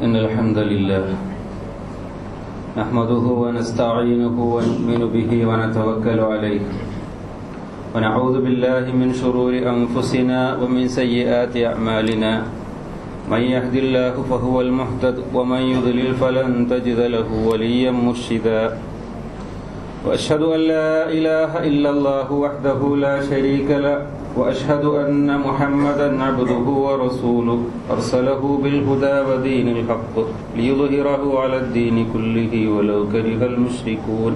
إن الحمد لله نحمده ونستعينه ونؤمن به ونتوكل عليه ونعوذ بالله من شرور أنفسنا ومن سيئات أعمالنا من يهد الله فهو المهتد ومن يضلل فلن تجد له وليا مرشدا وأشهد أن لا إله إلا الله وحده لا شريك له وأشهد أن محمدا عبده ورسوله أرسله بالهدى ودين الحق ليظهره على الدين كله ولو كره المشركون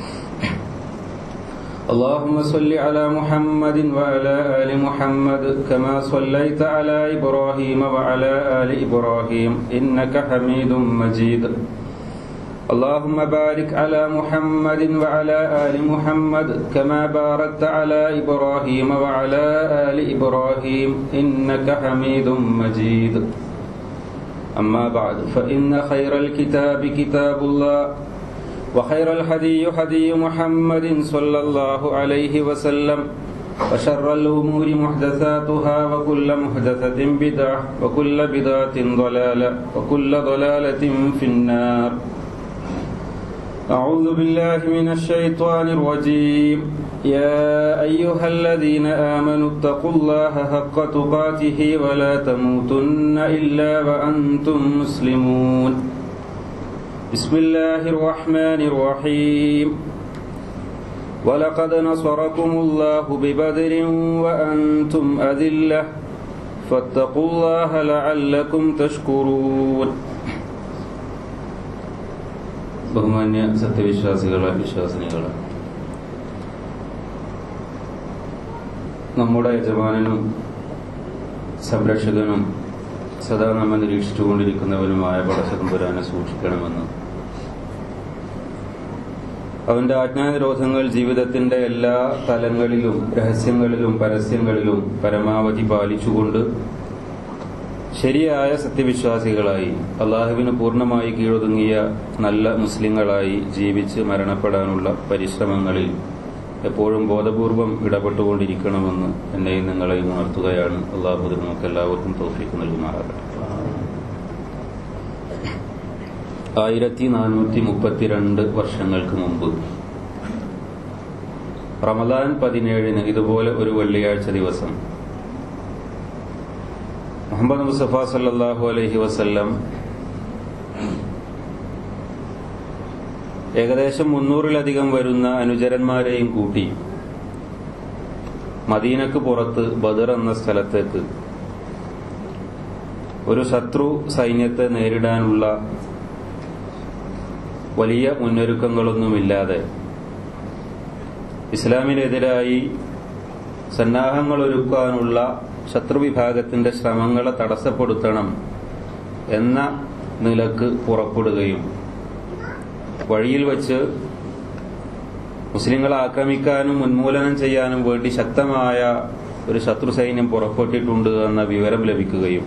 اللهم صل على محمد وعلى آل محمد كما صليت على إبراهيم وعلى آل إبراهيم إنك حميد مجيد اللهم بارك على محمد وعلى آل محمد كما باركت على إبراهيم وعلى آل إبراهيم إنك حميد مجيد أما بعد فإن خير الكتاب كتاب الله وخير الحدي حدي محمد صلى الله عليه وسلم وشر الأمور محدثاتها وكل محدثة بدعة وكل بدعة ضلالة وكل ضلالة في النار أعوذ بالله من الشيطان الرجيم يا أيها الذين آمنوا اتقوا الله حق تقاته ولا تموتن إلا وأنتم مسلمون بسم الله الرحمن الرحيم ولقد نصركم الله ببدر وأنتم أذلة فاتقوا الله لعلكم تشكرون ബഹുമാന്യ സത്യവിശ്വാസികളെ വിശ്വാസിനികളെ നമ്മുടെ യജമാനനും സംരക്ഷകനും സദാ നമ്മെ നിരീക്ഷിച്ചുകൊണ്ടിരിക്കുന്നവനുമായ പടച്ചതമ്പുരാനെ സൂക്ഷിക്കണമെന്ന് അവന്റെ ആജ്ഞാനിരോധങ്ങൾ ജീവിതത്തിന്റെ എല്ലാ തലങ്ങളിലും രഹസ്യങ്ങളിലും പരസ്യങ്ങളിലും പരമാവധി പാലിച്ചുകൊണ്ട് ശരിയായ സത്യവിശ്വാസികളായി അള്ളാഹുവിന് പൂർണ്ണമായി കീഴൊതുങ്ങിയ നല്ല മുസ്ലിങ്ങളായി ജീവിച്ച് മരണപ്പെടാനുള്ള പരിശ്രമങ്ങളിൽ എപ്പോഴും ബോധപൂർവം ഇടപെട്ടുകൊണ്ടിരിക്കണമെന്ന് എന്നെയും നിങ്ങളെയും ഉണർത്തുകയാണ് അള്ളാഹു നമുക്ക് എല്ലാവർക്കും തോഫിക്ക് നൽകുമാറാകട്ടെ ആയിരത്തി നാനൂറ്റി മുപ്പത്തിരണ്ട് വർഷങ്ങൾക്ക് മുമ്പ് റമദാൻ പതിനേഴിന് ഇതുപോലെ ഒരു വെള്ളിയാഴ്ച ദിവസം മുഹമ്മദ് മുസഫ സല്ലാഹു അലഹി വസ്ല്ലം ഏകദേശം മുന്നൂറിലധികം വരുന്ന അനുചരന്മാരെയും കൂട്ടി മദീനക്ക് പുറത്ത് ബദർ എന്ന സ്ഥലത്തേക്ക് ഒരു ശത്രു സൈന്യത്തെ നേരിടാനുള്ള വലിയ മുന്നൊരുക്കങ്ങളൊന്നുമില്ലാതെ ഇസ്ലാമിനെതിരായി സന്നാഹങ്ങൾ ഒരുക്കാനുള്ള ശത്രുവിഭാഗത്തിന്റെ ശ്രമങ്ങളെ തടസ്സപ്പെടുത്തണം എന്ന നിലക്ക് പുറപ്പെടുകയും വഴിയിൽ വച്ച് മുസ്ലിങ്ങളെ ആക്രമിക്കാനും ഉന്മൂലനം ചെയ്യാനും വേണ്ടി ശക്തമായ ഒരു ശത്രു സൈന്യം പുറപ്പെട്ടിട്ടുണ്ട് എന്ന വിവരം ലഭിക്കുകയും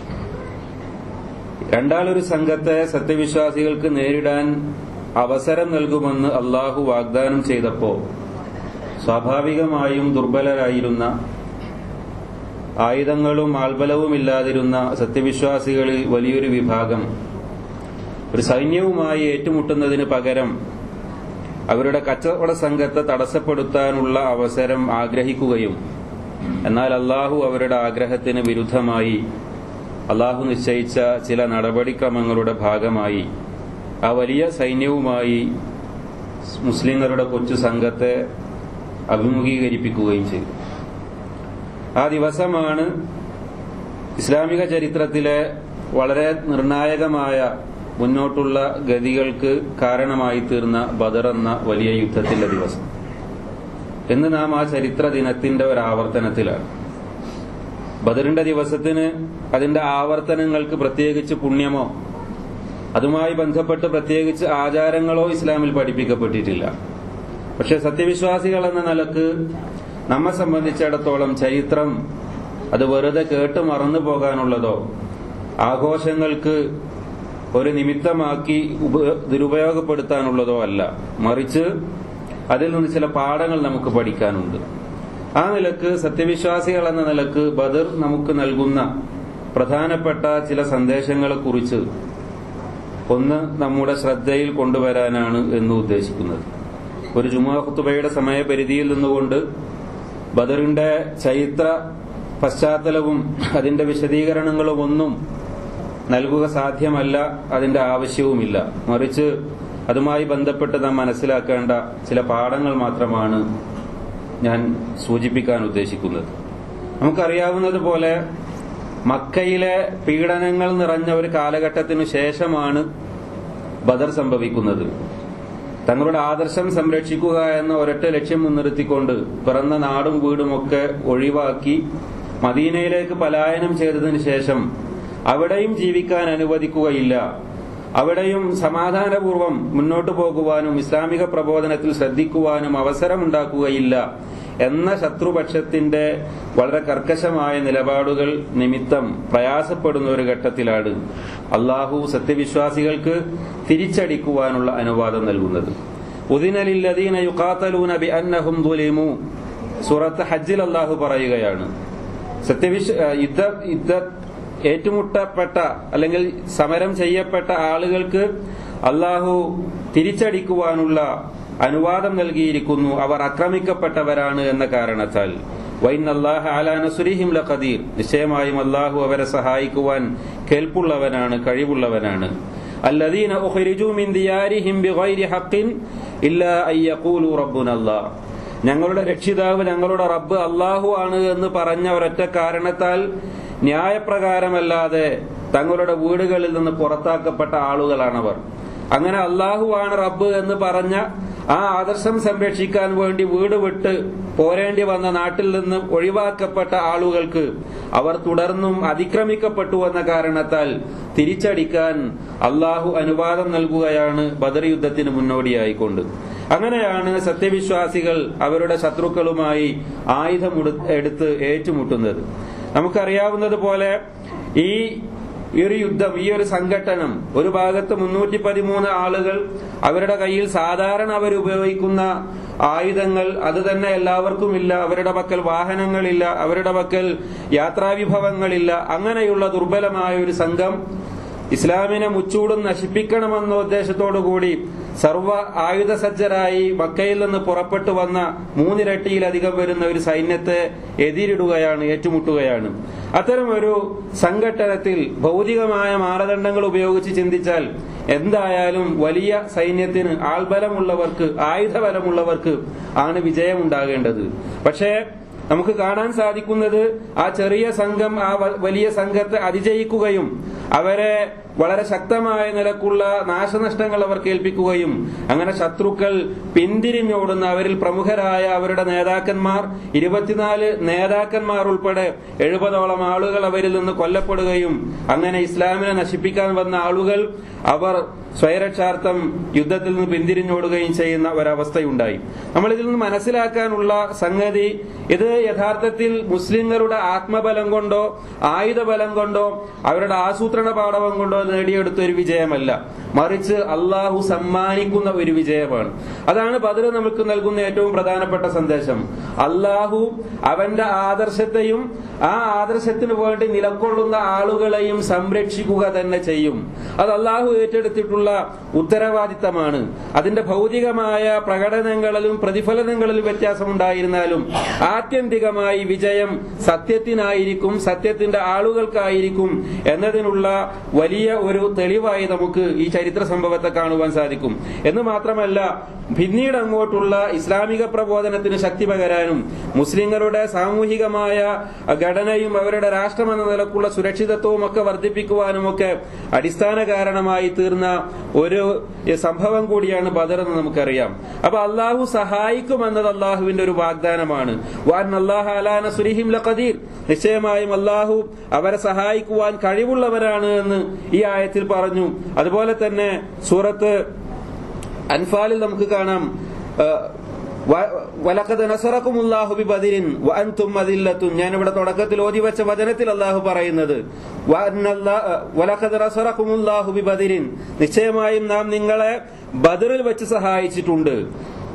രണ്ടാളൊരു സംഘത്തെ സത്യവിശ്വാസികൾക്ക് നേരിടാൻ അവസരം നൽകുമെന്ന് അള്ളാഹു വാഗ്ദാനം ചെയ്തപ്പോ സ്വാഭാവികമായും ദുർബലരായിരുന്ന ആയുധങ്ങളും ആൾബലവും ഇല്ലാതിരുന്ന സത്യവിശ്വാസികളിൽ വലിയൊരു വിഭാഗം ഒരു സൈന്യവുമായി ഏറ്റുമുട്ടുന്നതിന് പകരം അവരുടെ കച്ചവട സംഘത്തെ തടസ്സപ്പെടുത്താനുള്ള അവസരം ആഗ്രഹിക്കുകയും എന്നാൽ അള്ളാഹു അവരുടെ ആഗ്രഹത്തിന് വിരുദ്ധമായി അള്ളാഹു നിശ്ചയിച്ച ചില നടപടിക്രമങ്ങളുടെ ഭാഗമായി ആ വലിയ സൈന്യവുമായി മുസ്ലിങ്ങളുടെ കൊച്ചു സംഘത്തെ അഭിമുഖീകരിപ്പിക്കുകയും ചെയ്തു ആ ദിവസമാണ് ഇസ്ലാമിക ചരിത്രത്തിലെ വളരെ നിർണായകമായ മുന്നോട്ടുള്ള ഗതികൾക്ക് കാരണമായി തീർന്ന ബദർ എന്ന വലിയ യുദ്ധത്തിന്റെ ദിവസം എന്ന് നാം ആ ചരിത്ര ദിനത്തിന്റെ ഒരു ആവർത്തനത്തിലാണ് ബദറിന്റെ ദിവസത്തിന് അതിന്റെ ആവർത്തനങ്ങൾക്ക് പ്രത്യേകിച്ച് പുണ്യമോ അതുമായി ബന്ധപ്പെട്ട് പ്രത്യേകിച്ച് ആചാരങ്ങളോ ഇസ്ലാമിൽ പഠിപ്പിക്കപ്പെട്ടിട്ടില്ല പക്ഷെ സത്യവിശ്വാസികൾ എന്ന നിലക്ക് നമ്മെ സംബന്ധിച്ചിടത്തോളം ചരിത്രം അത് വെറുതെ കേട്ട് മറന്നു പോകാനുള്ളതോ ആഘോഷങ്ങൾക്ക് ഒരു നിമിത്തമാക്കി ദുരുപയോഗപ്പെടുത്താനുള്ളതോ അല്ല മറിച്ച് അതിൽ നിന്ന് ചില പാഠങ്ങൾ നമുക്ക് പഠിക്കാനുണ്ട് ആ നിലക്ക് സത്യവിശ്വാസികൾ എന്ന നിലക്ക് ബദർ നമുക്ക് നൽകുന്ന പ്രധാനപ്പെട്ട ചില സന്ദേശങ്ങളെ കുറിച്ച് ഒന്ന് നമ്മുടെ ശ്രദ്ധയിൽ കൊണ്ടുവരാനാണ് എന്ന് ഉദ്ദേശിക്കുന്നത് ഒരു ജുമാ ഖുത്തുബയുടെ സമയപരിധിയിൽ നിന്നുകൊണ്ട് ബദറിന്റെ ചൈത്ര പശ്ചാത്തലവും അതിന്റെ വിശദീകരണങ്ങളും ഒന്നും നൽകുക സാധ്യമല്ല അതിന്റെ ആവശ്യവുമില്ല മറിച്ച് അതുമായി ബന്ധപ്പെട്ട് നാം മനസ്സിലാക്കേണ്ട ചില പാഠങ്ങൾ മാത്രമാണ് ഞാൻ സൂചിപ്പിക്കാൻ ഉദ്ദേശിക്കുന്നത് നമുക്കറിയാവുന്നതുപോലെ മക്കയിലെ പീഡനങ്ങൾ നിറഞ്ഞ ഒരു കാലഘട്ടത്തിനു ശേഷമാണ് ബദർ സംഭവിക്കുന്നത് തങ്ങളുടെ ആദർശം സംരക്ഷിക്കുക എന്ന ഒരൊറ്റ ലക്ഷ്യം മുൻനിർത്തിക്കൊണ്ട് പിറന്ന നാടും വീടുമൊക്കെ ഒഴിവാക്കി മദീനയിലേക്ക് പലായനം ചെയ്തതിനു ശേഷം അവിടെയും ജീവിക്കാൻ അനുവദിക്കുകയില്ല അവിടെയും സമാധാനപൂർവ്വം മുന്നോട്ടു പോകുവാനും ഇസ്ലാമിക പ്രബോധനത്തിൽ ശ്രദ്ധിക്കുവാനും അവസരമുണ്ടാക്കുകയില്ല എന്ന ശത്രുപക്ഷത്തിന്റെ വളരെ കർക്കശമായ നിലപാടുകൾ നിമിത്തം പ്രയാസപ്പെടുന്ന ഒരു ഘട്ടത്തിലാണ് അള്ളാഹു സത്യവിശ്വാസികൾക്ക് തിരിച്ചടിക്കുവാനുള്ള അനുവാദം നൽകുന്നത് ഉദിനലില്ലദീന യുഖാത്തലൂന ബി അന്നഹും ദുലിമു സൂറത്ത് ഹജ്ജിൽ അള്ളാഹു പറയുകയാണ് സത്യവിശ്വ യുദ്ധ യുദ്ധ ഏറ്റുമുട്ടപ്പെട്ട അല്ലെങ്കിൽ സമരം ചെയ്യപ്പെട്ട ആളുകൾക്ക് അള്ളാഹു തിരിച്ചടിക്കുവാനുള്ള അനുവാദം നൽകിയിരിക്കുന്നു അവർ ആക്രമിക്കപ്പെട്ടവരാണ് എന്ന കാരണത്താൽ വൈൻ അള്ളാഹ് അലാനസുരിഹിം ലഖദീർ നിശ്ചയമായും അള്ളാഹു അവരെ സഹായിക്കുവാൻ കേൾപ്പുള്ളവനാണ് കഴിവുള്ളവനാണ് الذين أخرجوا من ديارهم بغير حق إلا أن يقولوا ربنا الله ഞങ്ങളുടെ രക്ഷിതാവ് ഞങ്ങളുടെ റബ്ബ് അള്ളാഹു ആണ് എന്ന് പറഞ്ഞ ഒരൊറ്റ കാരണത്താൽ ന്യായപ്രകാരമല്ലാതെ തങ്ങളുടെ വീടുകളിൽ നിന്ന് പുറത്താക്കപ്പെട്ട ആളുകളാണവർ അങ്ങനെ അള്ളാഹുവാണ് റബ്ബ് എന്ന് പറഞ്ഞ ആ ആദർശം സംരക്ഷിക്കാൻ വേണ്ടി വീട് വിട്ട് പോരേണ്ടി വന്ന നാട്ടിൽ നിന്ന് ഒഴിവാക്കപ്പെട്ട ആളുകൾക്ക് അവർ തുടർന്നും അതിക്രമിക്കപ്പെട്ടു എന്ന കാരണത്താൽ തിരിച്ചടിക്കാൻ അള്ളാഹു അനുവാദം നൽകുകയാണ് ബദർ യുദ്ധത്തിന് മുന്നോടിയായിക്കൊണ്ട് അങ്ങനെയാണ് സത്യവിശ്വാസികൾ അവരുടെ ശത്രുക്കളുമായി ആയുധം എടുത്ത് ഏറ്റുമുട്ടുന്നത് നമുക്കറിയാവുന്നതുപോലെ ഈ ഈ ഒരു യുദ്ധം ഈ ഒരു സംഘട്ടനം ഒരു ഭാഗത്ത് മുന്നൂറ്റി പതിമൂന്ന് ആളുകൾ അവരുടെ കയ്യിൽ സാധാരണ അവർ ഉപയോഗിക്കുന്ന ആയുധങ്ങൾ അത് തന്നെ എല്ലാവർക്കും ഇല്ല അവരുടെ പക്കൽ വാഹനങ്ങളില്ല അവരുടെ പക്കൽ യാത്രാവിഭവങ്ങളില്ല അങ്ങനെയുള്ള ദുർബലമായ ഒരു സംഘം ഇസ്ലാമിനെ മുച്ചൂടും നശിപ്പിക്കണമെന്ന ഉദ്ദേശത്തോടു കൂടി സർവ ആയുധസജ്ജരായി മക്കയിൽ നിന്ന് പുറപ്പെട്ടു വന്ന മൂന്നിരട്ടിയിലധികം വരുന്ന ഒരു സൈന്യത്തെ എതിരിടുകയാണ് ഏറ്റുമുട്ടുകയാണ് അത്തരം ഒരു സംഘട്ടനത്തിൽ ഭൗതികമായ മാനദണ്ഡങ്ങൾ ഉപയോഗിച്ച് ചിന്തിച്ചാൽ എന്തായാലും വലിയ സൈന്യത്തിന് ആൾബലമുള്ളവർക്ക് ആയുധബലമുള്ളവർക്ക് ആണ് വിജയമുണ്ടാകേണ്ടത് പക്ഷേ നമുക്ക് കാണാൻ സാധിക്കുന്നത് ആ ചെറിയ സംഘം ആ വലിയ സംഘത്തെ അതിജയിക്കുകയും അവരെ വളരെ ശക്തമായ നിലക്കുള്ള നാശനഷ്ടങ്ങൾ അവർ കേൾപ്പിക്കുകയും അങ്ങനെ ശത്രുക്കൾ പിന്തിരിഞ്ഞോടുന്ന അവരിൽ പ്രമുഖരായ അവരുടെ നേതാക്കന്മാർ ഇരുപത്തിനാല് നേതാക്കന്മാർ ഉൾപ്പെടെ എഴുപതോളം ആളുകൾ അവരിൽ നിന്ന് കൊല്ലപ്പെടുകയും അങ്ങനെ ഇസ്ലാമിനെ നശിപ്പിക്കാൻ വന്ന ആളുകൾ അവർ സ്വയരക്ഷാർത്ഥം യുദ്ധത്തിൽ നിന്ന് പിന്തിരിഞ്ഞോടുകയും ചെയ്യുന്ന ഒരവസ്ഥയുണ്ടായി നമ്മൾ ഇതിൽ നിന്ന് മനസ്സിലാക്കാനുള്ള സംഗതി ഇത് യഥാർത്ഥത്തിൽ മുസ്ലിങ്ങളുടെ ആത്മബലം കൊണ്ടോ ആയുധബലം കൊണ്ടോ അവരുടെ ആസൂത്രണ പാടവം കൊണ്ടോ നേടിയെടുത്ത ഒരു വിജയമല്ല മറിച്ച് അള്ളാഹു സമ്മാനിക്കുന്ന ഒരു വിജയമാണ് അതാണ് ബദർ നമുക്ക് നൽകുന്ന ഏറ്റവും പ്രധാനപ്പെട്ട സന്ദേശം അള്ളാഹു അവന്റെ ആദർശത്തെയും ആ ആദർശത്തിന് വേണ്ടി നിലകൊള്ളുന്ന ആളുകളെയും സംരക്ഷിക്കുക തന്നെ ചെയ്യും അത് അള്ളാഹു ഏറ്റെടുത്തിട്ടുള്ള ഉത്തരവാദിത്തമാണ് അതിന്റെ ഭൗതികമായ പ്രകടനങ്ങളിലും പ്രതിഫലനങ്ങളിലും വ്യത്യാസമുണ്ടായിരുന്നാലും ആത്യന്തികമായി വിജയം സത്യത്തിനായിരിക്കും സത്യത്തിന്റെ ആളുകൾക്കായിരിക്കും എന്നതിനുള്ള വലിയ ഒരു തെളിവായി നമുക്ക് ഈ ചരിത്ര സംഭവത്തെ കാണുവാൻ സാധിക്കും എന്ന് മാത്രമല്ല പിന്നീട് അങ്ങോട്ടുള്ള ഇസ്ലാമിക പ്രബോധനത്തിന് ശക്തി പകരാനും മുസ്ലിങ്ങളുടെ സാമൂഹികമായ ഘടനയും അവരുടെ രാഷ്ട്രമെന്ന നിലക്കുള്ള സുരക്ഷിതത്വവും ഒക്കെ വർദ്ധിപ്പിക്കുവാനും ഒക്കെ അടിസ്ഥാന കാരണമായി തീർന്ന ഒരു സംഭവം കൂടിയാണ് ബദർ എന്ന് നമുക്കറിയാം അപ്പൊ അള്ളാഹു സഹായിക്കുമെന്നത് അള്ളാഹുവിന്റെ ഒരു വാഗ്ദാനമാണ് വാൻ അള്ളാഹു അലാന സുരിഹിം ലഖദീർ നിശ്ചയമായും അള്ളാഹു അവരെ സഹായിക്കുവാൻ കഴിവുള്ളവരാണ് എന്ന് ഈ ആയത്തിൽ പറഞ്ഞു അതുപോലെ തന്നെ സൂറത്ത് അൻഫാലിൽ നമുക്ക് കാണാം വലക്കത് നസറക്കുമുല്ലാഹു ബി ബദിരിൻ വഅൻതും അദില്ലത്തും ഞാൻ ഇവിടെ തുടക്കത്തിൽ ഓതി വെച്ച വചനത്തിൽ അള്ളാഹു പറയുന്നത് വലക്കത് നസറക്കുമുല്ലാഹു ബി ബദിരിൻ നിശ്ചയമായും നാം നിങ്ങളെ ബദറിൽ വെച്ച് സഹായിച്ചിട്ടുണ്ട്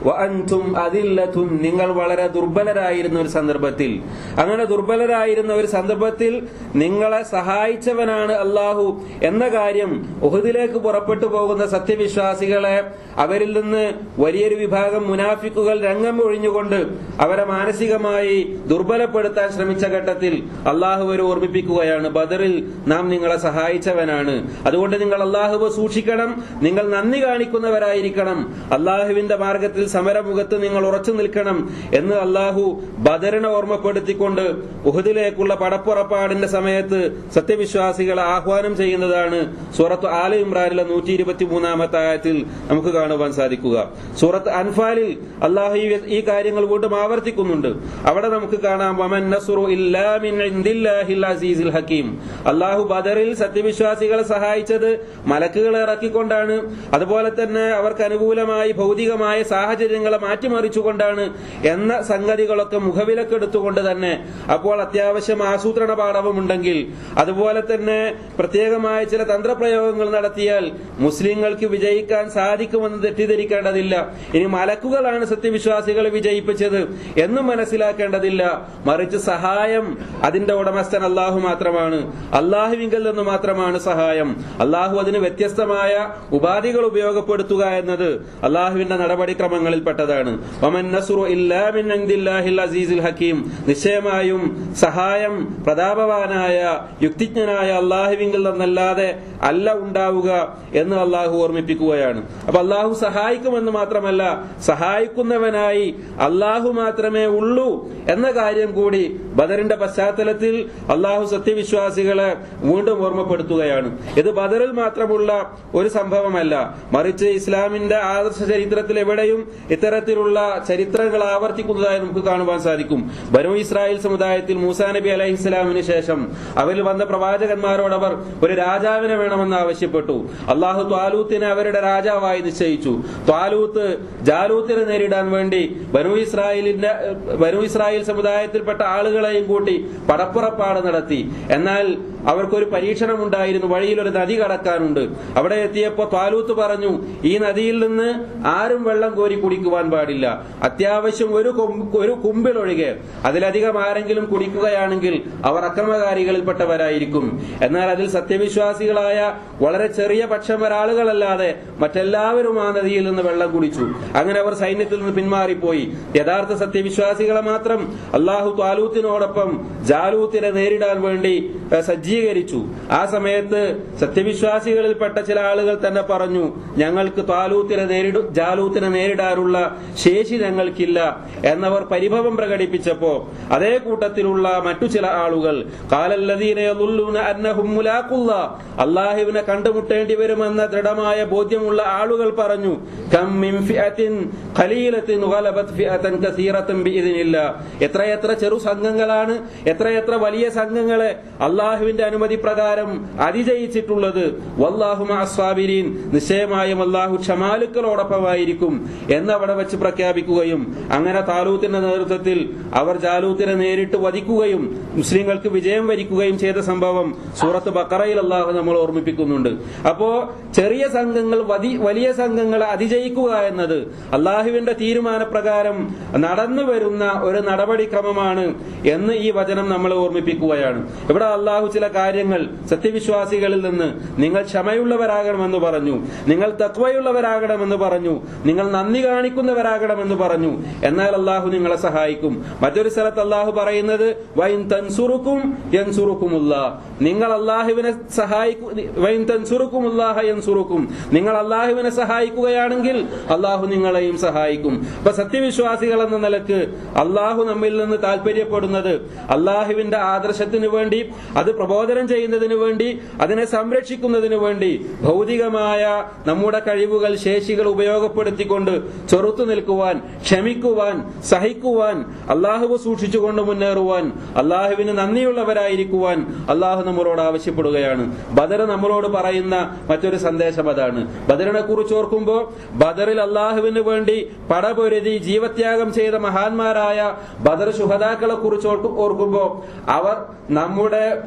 വഅൻതും അദില്ലത്തുൻ നിങ്ങൾ വളരെ ദുർബലരായിരുന്ന ഒരു സന്ദർഭത്തിൽ അങ്ങനെ ദുർബലരായിരുന്ന ഒരു സന്ദർഭത്തിൽ നിങ്ങളെ സഹായിച്ചവനാണ് അള്ളാഹു എന്ന കാര്യം ഉഹദിലേക്ക് പുറപ്പെട്ടു പോകുന്ന സത്യവിശ്വാസികളെ അവരിൽ നിന്ന് വലിയൊരു വിഭാഗം മുനാഫിക്കുകൾ രംഗം ഒഴിഞ്ഞുകൊണ്ട് അവരെ മാനസികമായി ദുർബലപ്പെടുത്താൻ ശ്രമിച്ച ഘട്ടത്തിൽ അള്ളാഹു ഒരു ഓർമ്മിപ്പിക്കുകയാണ് ബദറിൽ നാം നിങ്ങളെ സഹായിച്ചവനാണ് അതുകൊണ്ട് നിങ്ങൾ അള്ളാഹുവെ സൂക്ഷിക്കണം നിങ്ങൾ നന്ദി കാണിക്കുന്നവരായിരിക്കണം അള്ളാഹുവിന്റെ മാർഗത്തിൽ സമരമുഖത്ത് നിങ്ങൾ ഉറച്ചു നിൽക്കണം എന്ന് അള്ളാഹു ബദറിനെ ഓർമ്മപ്പെടുത്തിക്കൊണ്ട് ഉഹദിലേക്കുള്ള പടപ്പുറപ്പാടിന്റെ സമയത്ത് സത്യവിശ്വാസികളെ ആഹ്വാനം ചെയ്യുന്നതാണ് സൂറത്ത് ആല ഇമ്രാനിലെ നൂറ്റി ഇരുപത്തി മൂന്നാമത്തെ ആയത്തിൽ നമുക്ക് കാണുവാൻ സാധിക്കുക സൂറത്ത് അൻഫാലിൽ അള്ളാഹു ഈ- ഈ കാര്യങ്ങൾ വീണ്ടും ആവർത്തിക്കുന്നുണ്ട് അവിടെ നമുക്ക് കാണാം വമൻ നസ്റു ഇല്ലാ മിൻ ഇൻദില്ലാഹിൽ അസീസിൽ ഹക്കീം അള്ളാഹു ബദറിൽ സത്യവിശ്വാസികളെ സഹായിച്ചത് മലക്കുകളെ ഇറക്കിക്കൊണ്ടാണ് അതുപോലെ തന്നെ അവർക്ക് അനുകൂലമായി ഭൗതികമായ സാഹചര്യങ്ങളെ മാറ്റിമറിച്ചുകൊണ്ടാണ് എന്ന സംഗതികളൊക്കെ മുഖവിലക്കെടുത്തുകൊണ്ട് തന്നെ അപ്പോൾ അത്യാവശ്യം ആസൂത്രണ പാഠവുമുണ്ടെങ്കിൽ അതുപോലെ തന്നെ പ്രത്യേകമായ ചില തന്ത്രപ്രയോഗങ്ങൾ നടത്തിയാൽ മുസ്ലിങ്ങൾക്ക് വിജയിക്കാൻ സാധിക്കുമെന്ന് തെറ്റിദ്ധരിക്കേണ്ടതില്ല ഇനി മലക്കുകളാണ് സത്യവിശ്വാസികളെ വിജയിപ്പിച്ചത് എന്നും മനസ്സിലാക്കേണ്ടതില്ല മറിച്ച് സഹായം അതിന്റെ ഉടമസ്ഥൻ അള്ളാഹു മാത്രമാണ് അള്ളാഹുവിങ്കിൽ നിന്ന് മാത്രമാണ് സഹായം അള്ളാഹു അതിന് വ്യത്യസ്തമായ ഉപാധികൾ ഉപയോഗപ്പെടുത്തുക എന്നത് അള്ളാഹുവിന്റെ നടപടിക്രമങ്ങളിൽപ്പെട്ടതാണ് വമൻ നസ്റു ഇല്ലാ മിൻ ഇൻദില്ലാഹിൽ അസീസിൽ ഹക്കീം നിശ്ചയമായും സഹായം പ്രതാപവാനായ യുക്തിജ്ഞനായ അള്ളാഹുവിങ്കിൽ നിന്നല്ലാതെ അല്ല ഉണ്ടാവുക എന്ന് അള്ളാഹു ഓർമ്മിപ്പിക്കുകയാണ് അപ്പൊ അള്ളാഹു സഹായിക്കുമെന്ന് മാത്രമല്ല സഹായിക്കുന്നവനായി അള്ളാഹു മാത്രമേ ഉള്ളൂ എന്ന കാര്യം കൂടി ബദറിന്റെ പശ്ചാത്തലത്തിൽ അള്ളാഹു സത്യവിശ്വാസികളെ വീണ്ടും ഓർമ്മപ്പെടുത്തുകയാണ് ഇത് ബദറിൽ മാത്രമുള്ള ഒരു സംഭവമല്ല മറിച്ച് ഇസ്ലാമിന്റെ ആദർശ ചരിത്രത്തിൽ എവിടെയും ഇത്തരത്തിലുള്ള ചരിത്രങ്ങൾ ആവർത്തിക്കുന്നതായി നമുക്ക് കാണുവാൻ സാധിക്കും ബനു ഇസ്രായേൽ സമുദായത്തിൽ മൂസാ നബി അലൈഹി ഇസ്ലാമിന് ശേഷം അവരിൽ വന്ന പ്രവാചകന്മാരോട് അവർ ഒരു രാജാവിനെ വേണമെന്ന് ആവശ്യപ്പെട്ടു അള്ളാഹു ത്വാലൂത്തിനെ അവരുടെ രാജാവായി നിശ്ചയിച്ചു ത്വാലൂത്ത് ജാലൂത്തിനെ നേരിടാൻ വേണ്ടി ബനു ഇസ്രായേലിന്റെ ബനു ഇസ്രായേൽ സമുദായത്തിൽപ്പെട്ട ആളുകളെയും കൂട്ടി പടപ്പുറപ്പാട് നടത്തി എന്നാൽ അവർക്കൊരു പരീക്ഷണം ഉണ്ടായിരുന്നു വഴിയിൽ ഒരു നദി കടക്കാനുണ്ട് അവിടെ എത്തിയപ്പോ ത്വാലൂത്ത് പറഞ്ഞു ഈ നദിയിൽ നിന്ന് ആരും വെള്ളം കോരി കുടിക്കുവാൻ പാടില്ല അത്യാവശ്യം ഒരു കൊമ്പ്- ഒരു കുമ്പിലൊഴികെ അതിലധികം ആരെങ്കിലും കുടിക്കുകയാണെങ്കിൽ അവർ അക്രമകാരികളിൽപ്പെട്ടവരായിരിക്കും എന്നാൽ അതിൽ സത്യവിശ്വാസികളായ വളരെ ചെറിയ പക്ഷം ഒരാളുകളല്ലാതെ മറ്റെല്ലാവരും ആ നദിയിൽ നിന്ന് വെള്ളം കുടിച്ചു അങ്ങനെ അവർ സൈന്യത്തിൽ നിന്ന് പിന്മാറിപ്പോയി യഥാർത്ഥ സത്യവിശ്വാസികളെ മാത്രം അള്ളാഹു ത്വാലൂത്തിനോടൊപ്പം ജാലൂത്തിനെ നേരിടാൻ വേണ്ടി ഏഹ്, സജ്ജീകരിച്ചു ആ സമയത്ത് സത്യവിശ്വാസികളിൽപ്പെട്ട ചില ആളുകൾ തന്നെ പറഞ്ഞു ഞങ്ങൾക്ക് താലൂത്തിനെ നേരിടു ജാലൂത്തിനെ നേരിടാനുള്ള ശേഷി ഞങ്ങൾക്കില്ല എന്നവർ പരിഭവം പ്രകടിപ്പിച്ചപ്പോ അതേ കൂട്ടത്തിലുള്ള മറ്റു ചില ആളുകൾ കാലല്ലദീന യദുല്ലൂന അന്നഹും മുലാഖുല്ലാ അള്ളാഹുവിനെ കണ്ടുമുട്ടേണ്ടി വരുമെന്ന ദൃഢമായ ബോധ്യമുള്ള ആളുകൾ പറഞ്ഞു കം മിൻ ഫിഅത്തിൻ ഖലീലത്തിൻ ഗലബത് ഫിഅതൻ കസീറത്തൻ ബിഇذനില്ലാ എത്രയെത്ര ചെറു സംഘങ്ങളാണ് എത്രയെത്ര വലിയ സംഘങ്ങളെ അള്ളാഹുവിന്റെ അനുമതി പ്രകാരം അതിജയിച്ചിട്ടുള്ളത് വല്ലാഹു മഅസ്സാബിരീൻ നിശ്ചയമായും അള്ളാഹു ക്ഷമാലുക്കളോടൊപ്പമായിരിക്കും എന്ന് അവിടെ വെച്ച് പ്രഖ്യാപിക്കുകയും അങ്ങനെ താലൂത്തിന്റെ നേതൃത്വത്തിൽ അവർ ജാലൂത്തിനെ നേരിട്ട് വധിക്കുകയും മുസ്ലിങ്ങൾക്ക് വിജയം വരിക്കുകയും ചെയ്ത സംഭവം സൂറത്ത് ബക്കറയിൽ അള്ളാഹു നമ്മൾ ഓർമ്മിപ്പിക്കുന്നുണ്ട് അപ്പോ ചെറിയ സംഘങ്ങൾ വതി- വലിയ സംഘങ്ങളെ അതിജയിക്കുക എന്നത് അള്ളാഹുവിന്റെ തീരുമാനപ്രകാരം നടന്നു വരുന്ന ഒരു നടപടിക്രമമാണ് എന്ന് ഈ വചനം നമ്മളെ ഓർമ്മിപ്പിക്കുകയാണ് ഇവിടെ അള്ളാഹു ചില കാര്യങ്ങൾ സത്യവിശ്വാസികളിൽ നിന്ന് നിങ്ങൾ ക്ഷമയുള്ളവരാകണമെന്ന് പറഞ്ഞു നിങ്ങൾ തത്വയുള്ളവരാകണമെന്ന് പറഞ്ഞു നിങ്ങൾ നന്ദി കാണിക്കുന്നവരാകണമെന്ന് പറഞ്ഞു എന്നാൽ അള്ളാഹു നിങ്ങളെ സഹായിക്കും മറ്റൊരു സ്ഥലത്ത് അള്ളാഹു പറയുന്നത് വൈൻ തൻസുറുക്കും യൻസുറുക്കുമുള്ള നിങ്ങൾ അള്ളാഹുവിനെ സഹായിക്കു വൈൻ തൻസുറുക്കുമുല്ലാഹ യൻസുറുക്കും നിങ്ങൾ അള്ളാഹുവിനെ സഹായിക്കുകയാണെങ്കിൽ അള്ളാഹു നിങ്ങളെയും സഹായിക്കും അപ്പൊ സത്യവിശ്വാസികൾ എന്ന നിലക്ക് അള്ളാഹു നമ്മിൽ നിന്ന് താല്പര്യപ്പെടുന്നത് അള്ളാഹുവിന്റെ ആദർശത്തിന് വേണ്ടി അത് പ്രബോധനം ചെയ്യുന്നതിന് വേണ്ടി അതിനെ സംരക്ഷിക്കുന്നതിന് വേണ്ടി ഭൗതികമായ നമ്മുടെ കഴിവുകൾ ശേഷികൾ ഉപയോഗപ്പെടുത്തിക്കൊണ്ട് ചെറുത്തു നിൽക്കുവാൻ ക്ഷമിക്കുവാൻ സഹിക്കുവാൻ അള്ളാഹുവ് സൂക്ഷിച്ചുകൊണ്ട് മുന്നേറുവാൻ അള്ളാഹുവിന് നന്ദിയുള്ളവരായിരിക്കുവാൻ അള്ളാഹു നമ്മളോട് ആവശ്യപ്പെടുകയാണ് ബദർ നമ്മളോട് പറയുന്ന മറ്റൊരു സന്ദേശം അതാണ് ബദറിനെ കുറിച്ച് ഓർക്കുമ്പോൾ ബദറിൽ അള്ളാഹുവിന് വേണ്ടി പടപൊരുതി ജീവത്യാഗം ചെയ്ത മഹാന്മാരായ ബദർ ശുഹതാക്കളെ കുറിച്ച് ഓർക്കുമ്പോൾ അവർ നമ്മുടെ പൂർവ്വകാല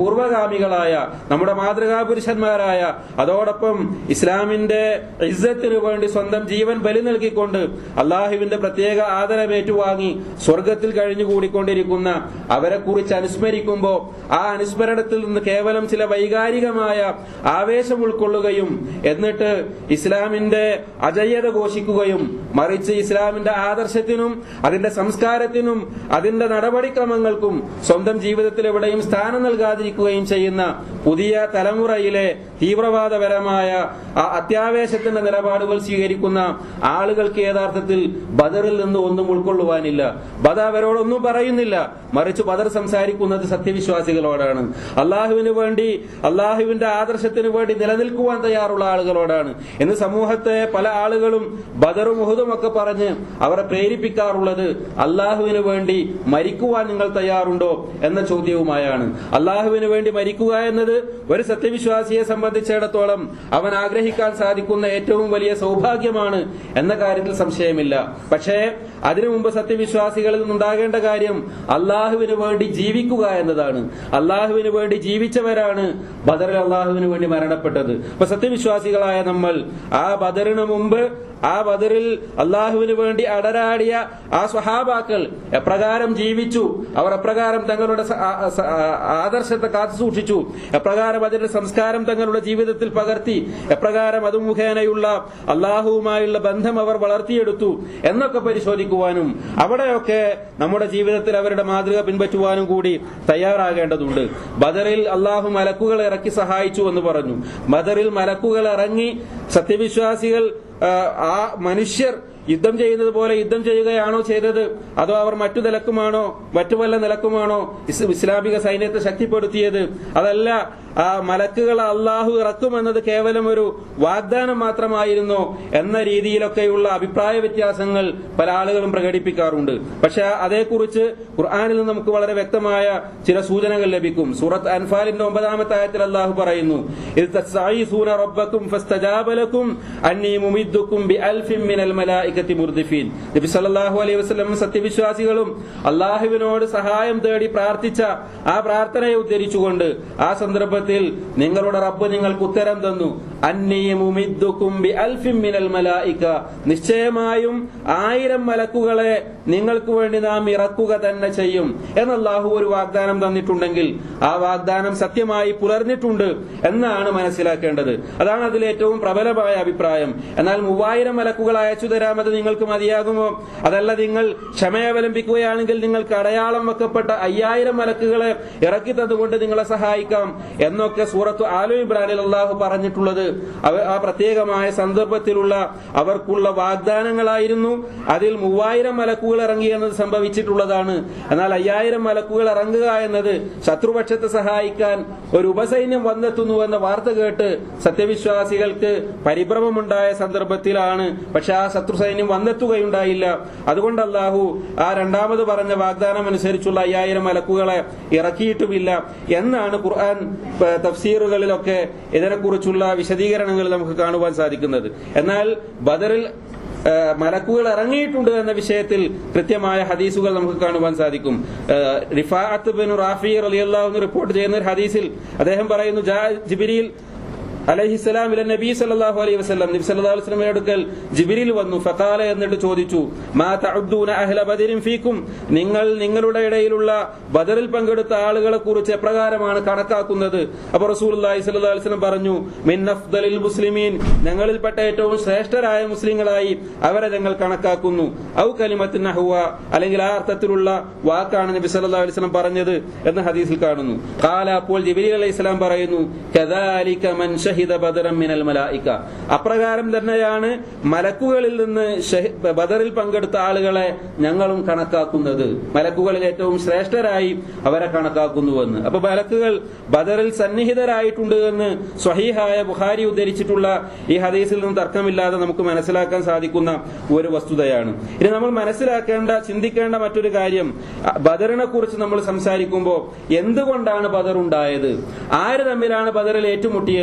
മുൻഗാമികളായ നമ്മുടെ മാതൃകാ പുരുഷന്മാരായ അതോടൊപ്പം ഇസ്ലാമിന്റെ ഇസ്സത്തിന് വേണ്ടി സ്വന്തം ജീവൻ ബലി നൽകിക്കൊണ്ട് അള്ളാഹുവിന്റെ പ്രത്യേക ആദരമേറ്റുവാങ്ങി സ്വർഗത്തിൽ കഴിഞ്ഞുകൂടിക്കൊണ്ടിരിക്കുന്ന അവരെ കുറിച്ച് അനുസ്മരിക്കുമ്പോ ആ അനുസ്മരണത്തിൽ നിന്ന് കേവലം ചില വൈകാരികമായ ആവേശം ഉൾക്കൊള്ളുകയും എന്നിട്ട് ഇസ്ലാമിന്റെ അജയ്യത ഘോഷിക്കുകയും മറിച്ച് ഇസ്ലാമിന്റെ ആദർശത്തിനും അതിന്റെ സംസ്കാരത്തിനും അതിന്റെ നടപടിക്രമങ്ങൾക്കും സ്വന്തം ജീവിതത്തിൽ എവിടെയും സ്ഥാനം നൽകാതിരിക്കുകയും ചെയ്യുന്ന പുതിയ തലമുറയിലെ തീവ്രവാദപരമായ ആ അത്യാവേശത്തിന്റെ നിലപാടുകൾ സ്വീകരിക്കുന്ന ആളുകൾക്ക് യഥാർത്ഥത്തിൽ ബദറിൽ നിന്ന് ഒന്നും ഉൾക്കൊള്ളുവാനില്ല ബദ അവരോടൊന്നും പറയുന്നില്ല മറിച്ച് ബദർ സംസാരിക്കുന്നത് സത്യവിശ്വാസികളോടാണ് അള്ളാഹുവിന് വേണ്ടി അള്ളാഹുവിന്റെ ആദർശത്തിന് വേണ്ടി നിലനിൽക്കുവാൻ തയ്യാറുള്ള ആളുകളോടാണ് എന്ന് സമൂഹത്തെ പല ആളുകളും ബദറും മുഹുദും ഒക്കെ പറഞ്ഞ് അവരെ പ്രേരിപ്പിക്കാറുള്ളത് അള്ളാഹുവിന് വേണ്ടി മരിക്കുവാൻ നിങ്ങൾ തയ്യാറുണ്ടോ എന്ന ചോദ്യവുമായാണ് അള്ളാഹുവിന് വേണ്ടി മരിക്കുക എന്നത് ഒരു സത്യവിശ്വാസിയെ സംബന്ധിച്ചിടത്തോളം അവൻ ആഗ്രഹിക്കാൻ സാധിക്കുന്ന ഏറ്റവും വലിയ സൗഭാഗ്യമാണ് എന്ന കാര്യത്തിൽ സംശയമില്ല പക്ഷേ അതിനു മുമ്പ് സത്യവിശ്വാസികളിൽ നിന്നുണ്ടാകേണ്ട കാര്യം അള്ളാഹുവിന് വേണ്ടി ജീവിക്കുക എന്നതാണ് അള്ളാഹുവിന് വേണ്ടി ജീവിച്ചവരാണ് ബദറിൽ അള്ളാഹുവിന് വേണ്ടി മരണപ്പെട്ടത് അപ്പൊ സത്യവിശ്വാസികളായ നമ്മൾ ആ ബദറിന് മുമ്പ് ആ ബദറിൽ അള്ളാഹുവിന് വേണ്ടി അടരാടിയ ആ സ്വഹാബാക്കൾ എപ്രകാരം ജീവിച്ചു അവർ എപ്രകാരം തങ്ങളുടെ സ- ആ- സ- ആ- ആദർശത്തെ കാത്തു സൂക്ഷിച്ചു എപ്രകാരം അതിന്റെ സംസ്കാരം തങ്ങളുടെ ജീവിതത്തിൽ പകർത്തി എപ്രകാരം അത് മുഖേനയുള്ള അള്ളാഹുവുമായുള്ള ബന്ധം അവർ വളർത്തിയെടുത്തു എന്നൊക്കെ പരിശോധിക്കുവാനും അവിടെയൊക്കെ നമ്മുടെ ജീവിതത്തിൽ അവരുടെ മാതൃക പിൻപറ്റുവാനും കൂടി തയ്യാറാകേണ്ടതുണ്ട് ബദറിൽ അള്ളാഹു മലക്കുകൾ ഇറക്കി സഹായിച്ചു എന്ന് പറഞ്ഞു ബദറിൽ മലക്കുകൾ ഇറങ്ങി സത്യവിശ്വാസികൾ ആ, ആ മനുഷ്യർ യുദ്ധം ചെയ്യുന്നത് പോലെ യുദ്ധം ചെയ്യുകയാണോ ചെയ്തത് അതോ അവർ മറ്റു നിലക്കുമാണോ മറ്റു വല്ല നിലക്കുമാണോ ഇസ് ഇസ്ലാമിക സൈന്യത്തെ ശക്തിപ്പെടുത്തിയത് അതല്ല ആ മലക്കുകൾ അള്ളാഹു ഇറക്കുമെന്നത് കേവലം ഒരു വാഗ്ദാനം മാത്രമായിരുന്നോ എന്ന രീതിയിലൊക്കെയുള്ള അഭിപ്രായ വ്യത്യാസങ്ങൾ പല ആളുകളും പ്രകടിപ്പിക്കാറുണ്ട് പക്ഷെ അതേക്കുറിച്ച് ഖുർആാനിൽ നിന്ന് നമുക്ക് വളരെ വ്യക്തമായ ചില സൂചനകൾ ലഭിക്കും സൂറത്ത് അൻഫാലിന്റെ ഒമ്പതാമത്തെ ആയത്തിൽ അള്ളാഹു പറയുന്നു ഇത് തസ്തായിസൂന റബ്ബക്കും ഫസ്തജാബലക്കും അന്നീ മുമിദ്ദുക്കും ബി അൽഫിൻ മിനൽ മലായികത്തി മുർദിഫീൻ നബി സല്ലല്ലാഹു അലൈഹി വസല്ലം സത്യവിശ്വാസികളും അള്ളാഹുവിനോട് സഹായം തേടി പ്രാർത്ഥിച്ച ആ പ്രാർത്ഥനയെ ഉദ്ധരിച്ചുകൊണ്ട് ആ സന്ദർഭത്തിൽ നിങ്ങളുടെ റബ്ബ് നിങ്ങൾക്ക് ഉത്തരം തന്നു അന്നീ മുമിദ്ദുക്കും ബി അൽഫിൻ മിനൽ മലായിക നിശ്ചയമായും ആയിരം മലക്കുകളെ നിങ്ങൾക്ക് വേണ്ടി നാം ഇറക്കുക തന്നെ ചെയ്യും എന്ന് അള്ളാഹു ഒരു വാഗ്ദാനം തന്നിട്ടുണ്ടെങ്കിൽ ആ വാഗ്ദാനം സത്യമായി പുലർന്നിട്ടുണ്ട് എന്നാണ് മനസ്സിലാക്കേണ്ടത് അതാണ് അതിൽ ഏറ്റവും പ്രബലമായ അഭിപ്രായം എന്നാൽ മൂവായിരം മലക്കുകൾ അയച്ചു തരാമത് നിങ്ങൾക്ക് മതിയാകുമോ അതല്ല നിങ്ങൾ ക്ഷമയവലംബിക്കുകയാണെങ്കിൽ നിങ്ങൾക്ക് അടയാളം വെക്കപ്പെട്ട അയ്യായിരം മലക്കുകളെ ഇറക്കി തന്നുകൊണ്ട് നിങ്ങളെ സഹായിക്കാം എന്നൊക്കെ സൂറത്ത് ആലു ഇബ്രാനിൽ അള്ളാഹു പറഞ്ഞിട്ടുള്ളത് അവ- ആ പ്രത്യേകമായ സന്ദർഭത്തിലുള്ള അവർക്കുള്ള വാഗ്ദാനങ്ങളായിരുന്നു അതിൽ മൂവായിരം മലക്കുകൾ ഇറങ്ങി എന്നത് സംഭവിച്ചിട്ടുള്ളതാണ് എന്നാൽ അയ്യായിരം മലക്കുകൾ ഇറങ്ങുക എന്നത് ശത്രുപക്ഷത്തെ സഹായിക്കാൻ ഒരു ഉപസൈന്യം വന്നെത്തുന്നു എന്ന വാർത്ത കേട്ട് സത്യവിശ്വാസികൾക്ക് പരിഭ്രമമുണ്ടായ സന്ദർഭത്തിലാണ് പക്ഷെ ആ ശത്രു സൈന്യം വന്നെത്തുകയുണ്ടായില്ല അതുകൊണ്ട് അല്ലാഹു ആ രണ്ടാമത് പറഞ്ഞ വാഗ്ദാനം അനുസരിച്ചുള്ള അയ്യായിരം മലക്കുകളെ ഇറക്കിയിട്ടുമില്ല എന്നാണ് ഖുർആൻ ഏ, തഫ്സീറുകളിലൊക്കെ ഇതിനെക്കുറിച്ചുള്ള വിശദീകരണങ്ങൾ നമുക്ക് കാണുവാൻ സാധിക്കുന്നത് എന്നാൽ ബദറിൽ ഏ, മലക്കുകൾ ഇറങ്ങിയിട്ടുണ്ട് എന്ന വിഷയത്തിൽ കൃത്യമായ ഹദീസുകൾ നമുക്ക് കാണുവാൻ സാധിക്കും ഏ, റിഫാഅത്ത് ബിൻ റാഫി റളിയല്ലാഹു റിപ്പോർട്ട് ചെയ്യുന്ന ഒരു ഹദീസിൽ അദ്ദേഹം പറയുന്നു ജാ ജിബിരിയിൽ അലഹിസ്സലാം ഇല നബി സല്ലല്ലാഹു അലൈഹി വസല്ലം നബി സല്ലല്ലാഹു അലൈഹി വസല്ലമയുടെ അടുക്കൽ ജിബ്രീൽ വന്നു ഫഖാല എന്നിട്ട് ചോദിച്ചു മാ തഅദ്ദൂന അഹ്ല ബദരിൻ ഫീക്കും നിങ്ങൾ നിങ്ങളുടെ ഇടയിലുള്ള ബദറിൽ പങ്കെടുത്ത ആളുകളെ കുറിച്ച് എപ്രകാരമാണ് കണക്കാക്കുന്നത് അപ്പോൾ റസൂലുള്ളാഹി സ്വല്ലല്ലാഹു അലൈഹി വസല്ലം പറഞ്ഞു മിൻ അഫ്ദലിൽ മുസ്ലിമീൻ ഞങ്ങളിൽപ്പെട്ട ഏറ്റവും ശ്രേഷ്ഠരായ മുസ്ലിങ്ങളായി അവരെ ഞങ്ങൾ കണക്കാക്കുന്നു ഔ കലിമത്തിൻ നഹ്വ അല്ലെങ്കിൽ ആ അർത്ഥത്തിലുള്ള വാക്കാണ് നബി സല്ലല്ലാഹു അലൈഹി വസല്ലം പറഞ്ഞത് എന്ന് ഹദീസിൽ കാണുന്നു ഖാല അപ്പോൾ ജിബ്രീൽ അലൈഹി സ്വലാം പറയുന്നു കദാലിക മൻ ഷഹിദ ബദറൻ മിനൽ മലായിക അപ്രകാരം തന്നെയാണ് മലക്കുകളിൽ നിന്ന് ഷഹി- ബദറിൽ പങ്കെടുത്ത ആളുകളെ ഞങ്ങളും കണക്കാക്കുന്നത് മലക്കുകളിൽ ഏറ്റവും ശ്രേഷ്ഠരായി അവരെ കണക്കാക്കുന്നുവെന്ന് അപ്പൊ മലക്കുകൾ ബദറിൽ സന്നിഹിതരായിട്ടുണ്ട് എന്ന് സ്വഹീഹായ ബുഹാരി ഉദ്ധരിച്ചിട്ടുള്ള ഈ ഹദീസിൽ നിന്ന് തർക്കമില്ലാതെ നമുക്ക് മനസ്സിലാക്കാൻ സാധിക്കുന്ന ഒരു വസ്തുതയാണ് ഇനി നമ്മൾ മനസ്സിലാക്കേണ്ട ചിന്തിക്കേണ്ട മറ്റൊരു കാര്യം അ, ബദറിനെ കുറിച്ച് നമ്മൾ സംസാരിക്കുമ്പോൾ എന്തുകൊണ്ടാണ് ബദർ ഉണ്ടായത് ആര് തമ്മിലാണ് ബദറിൽ ഏറ്റുമുട്ടിയത്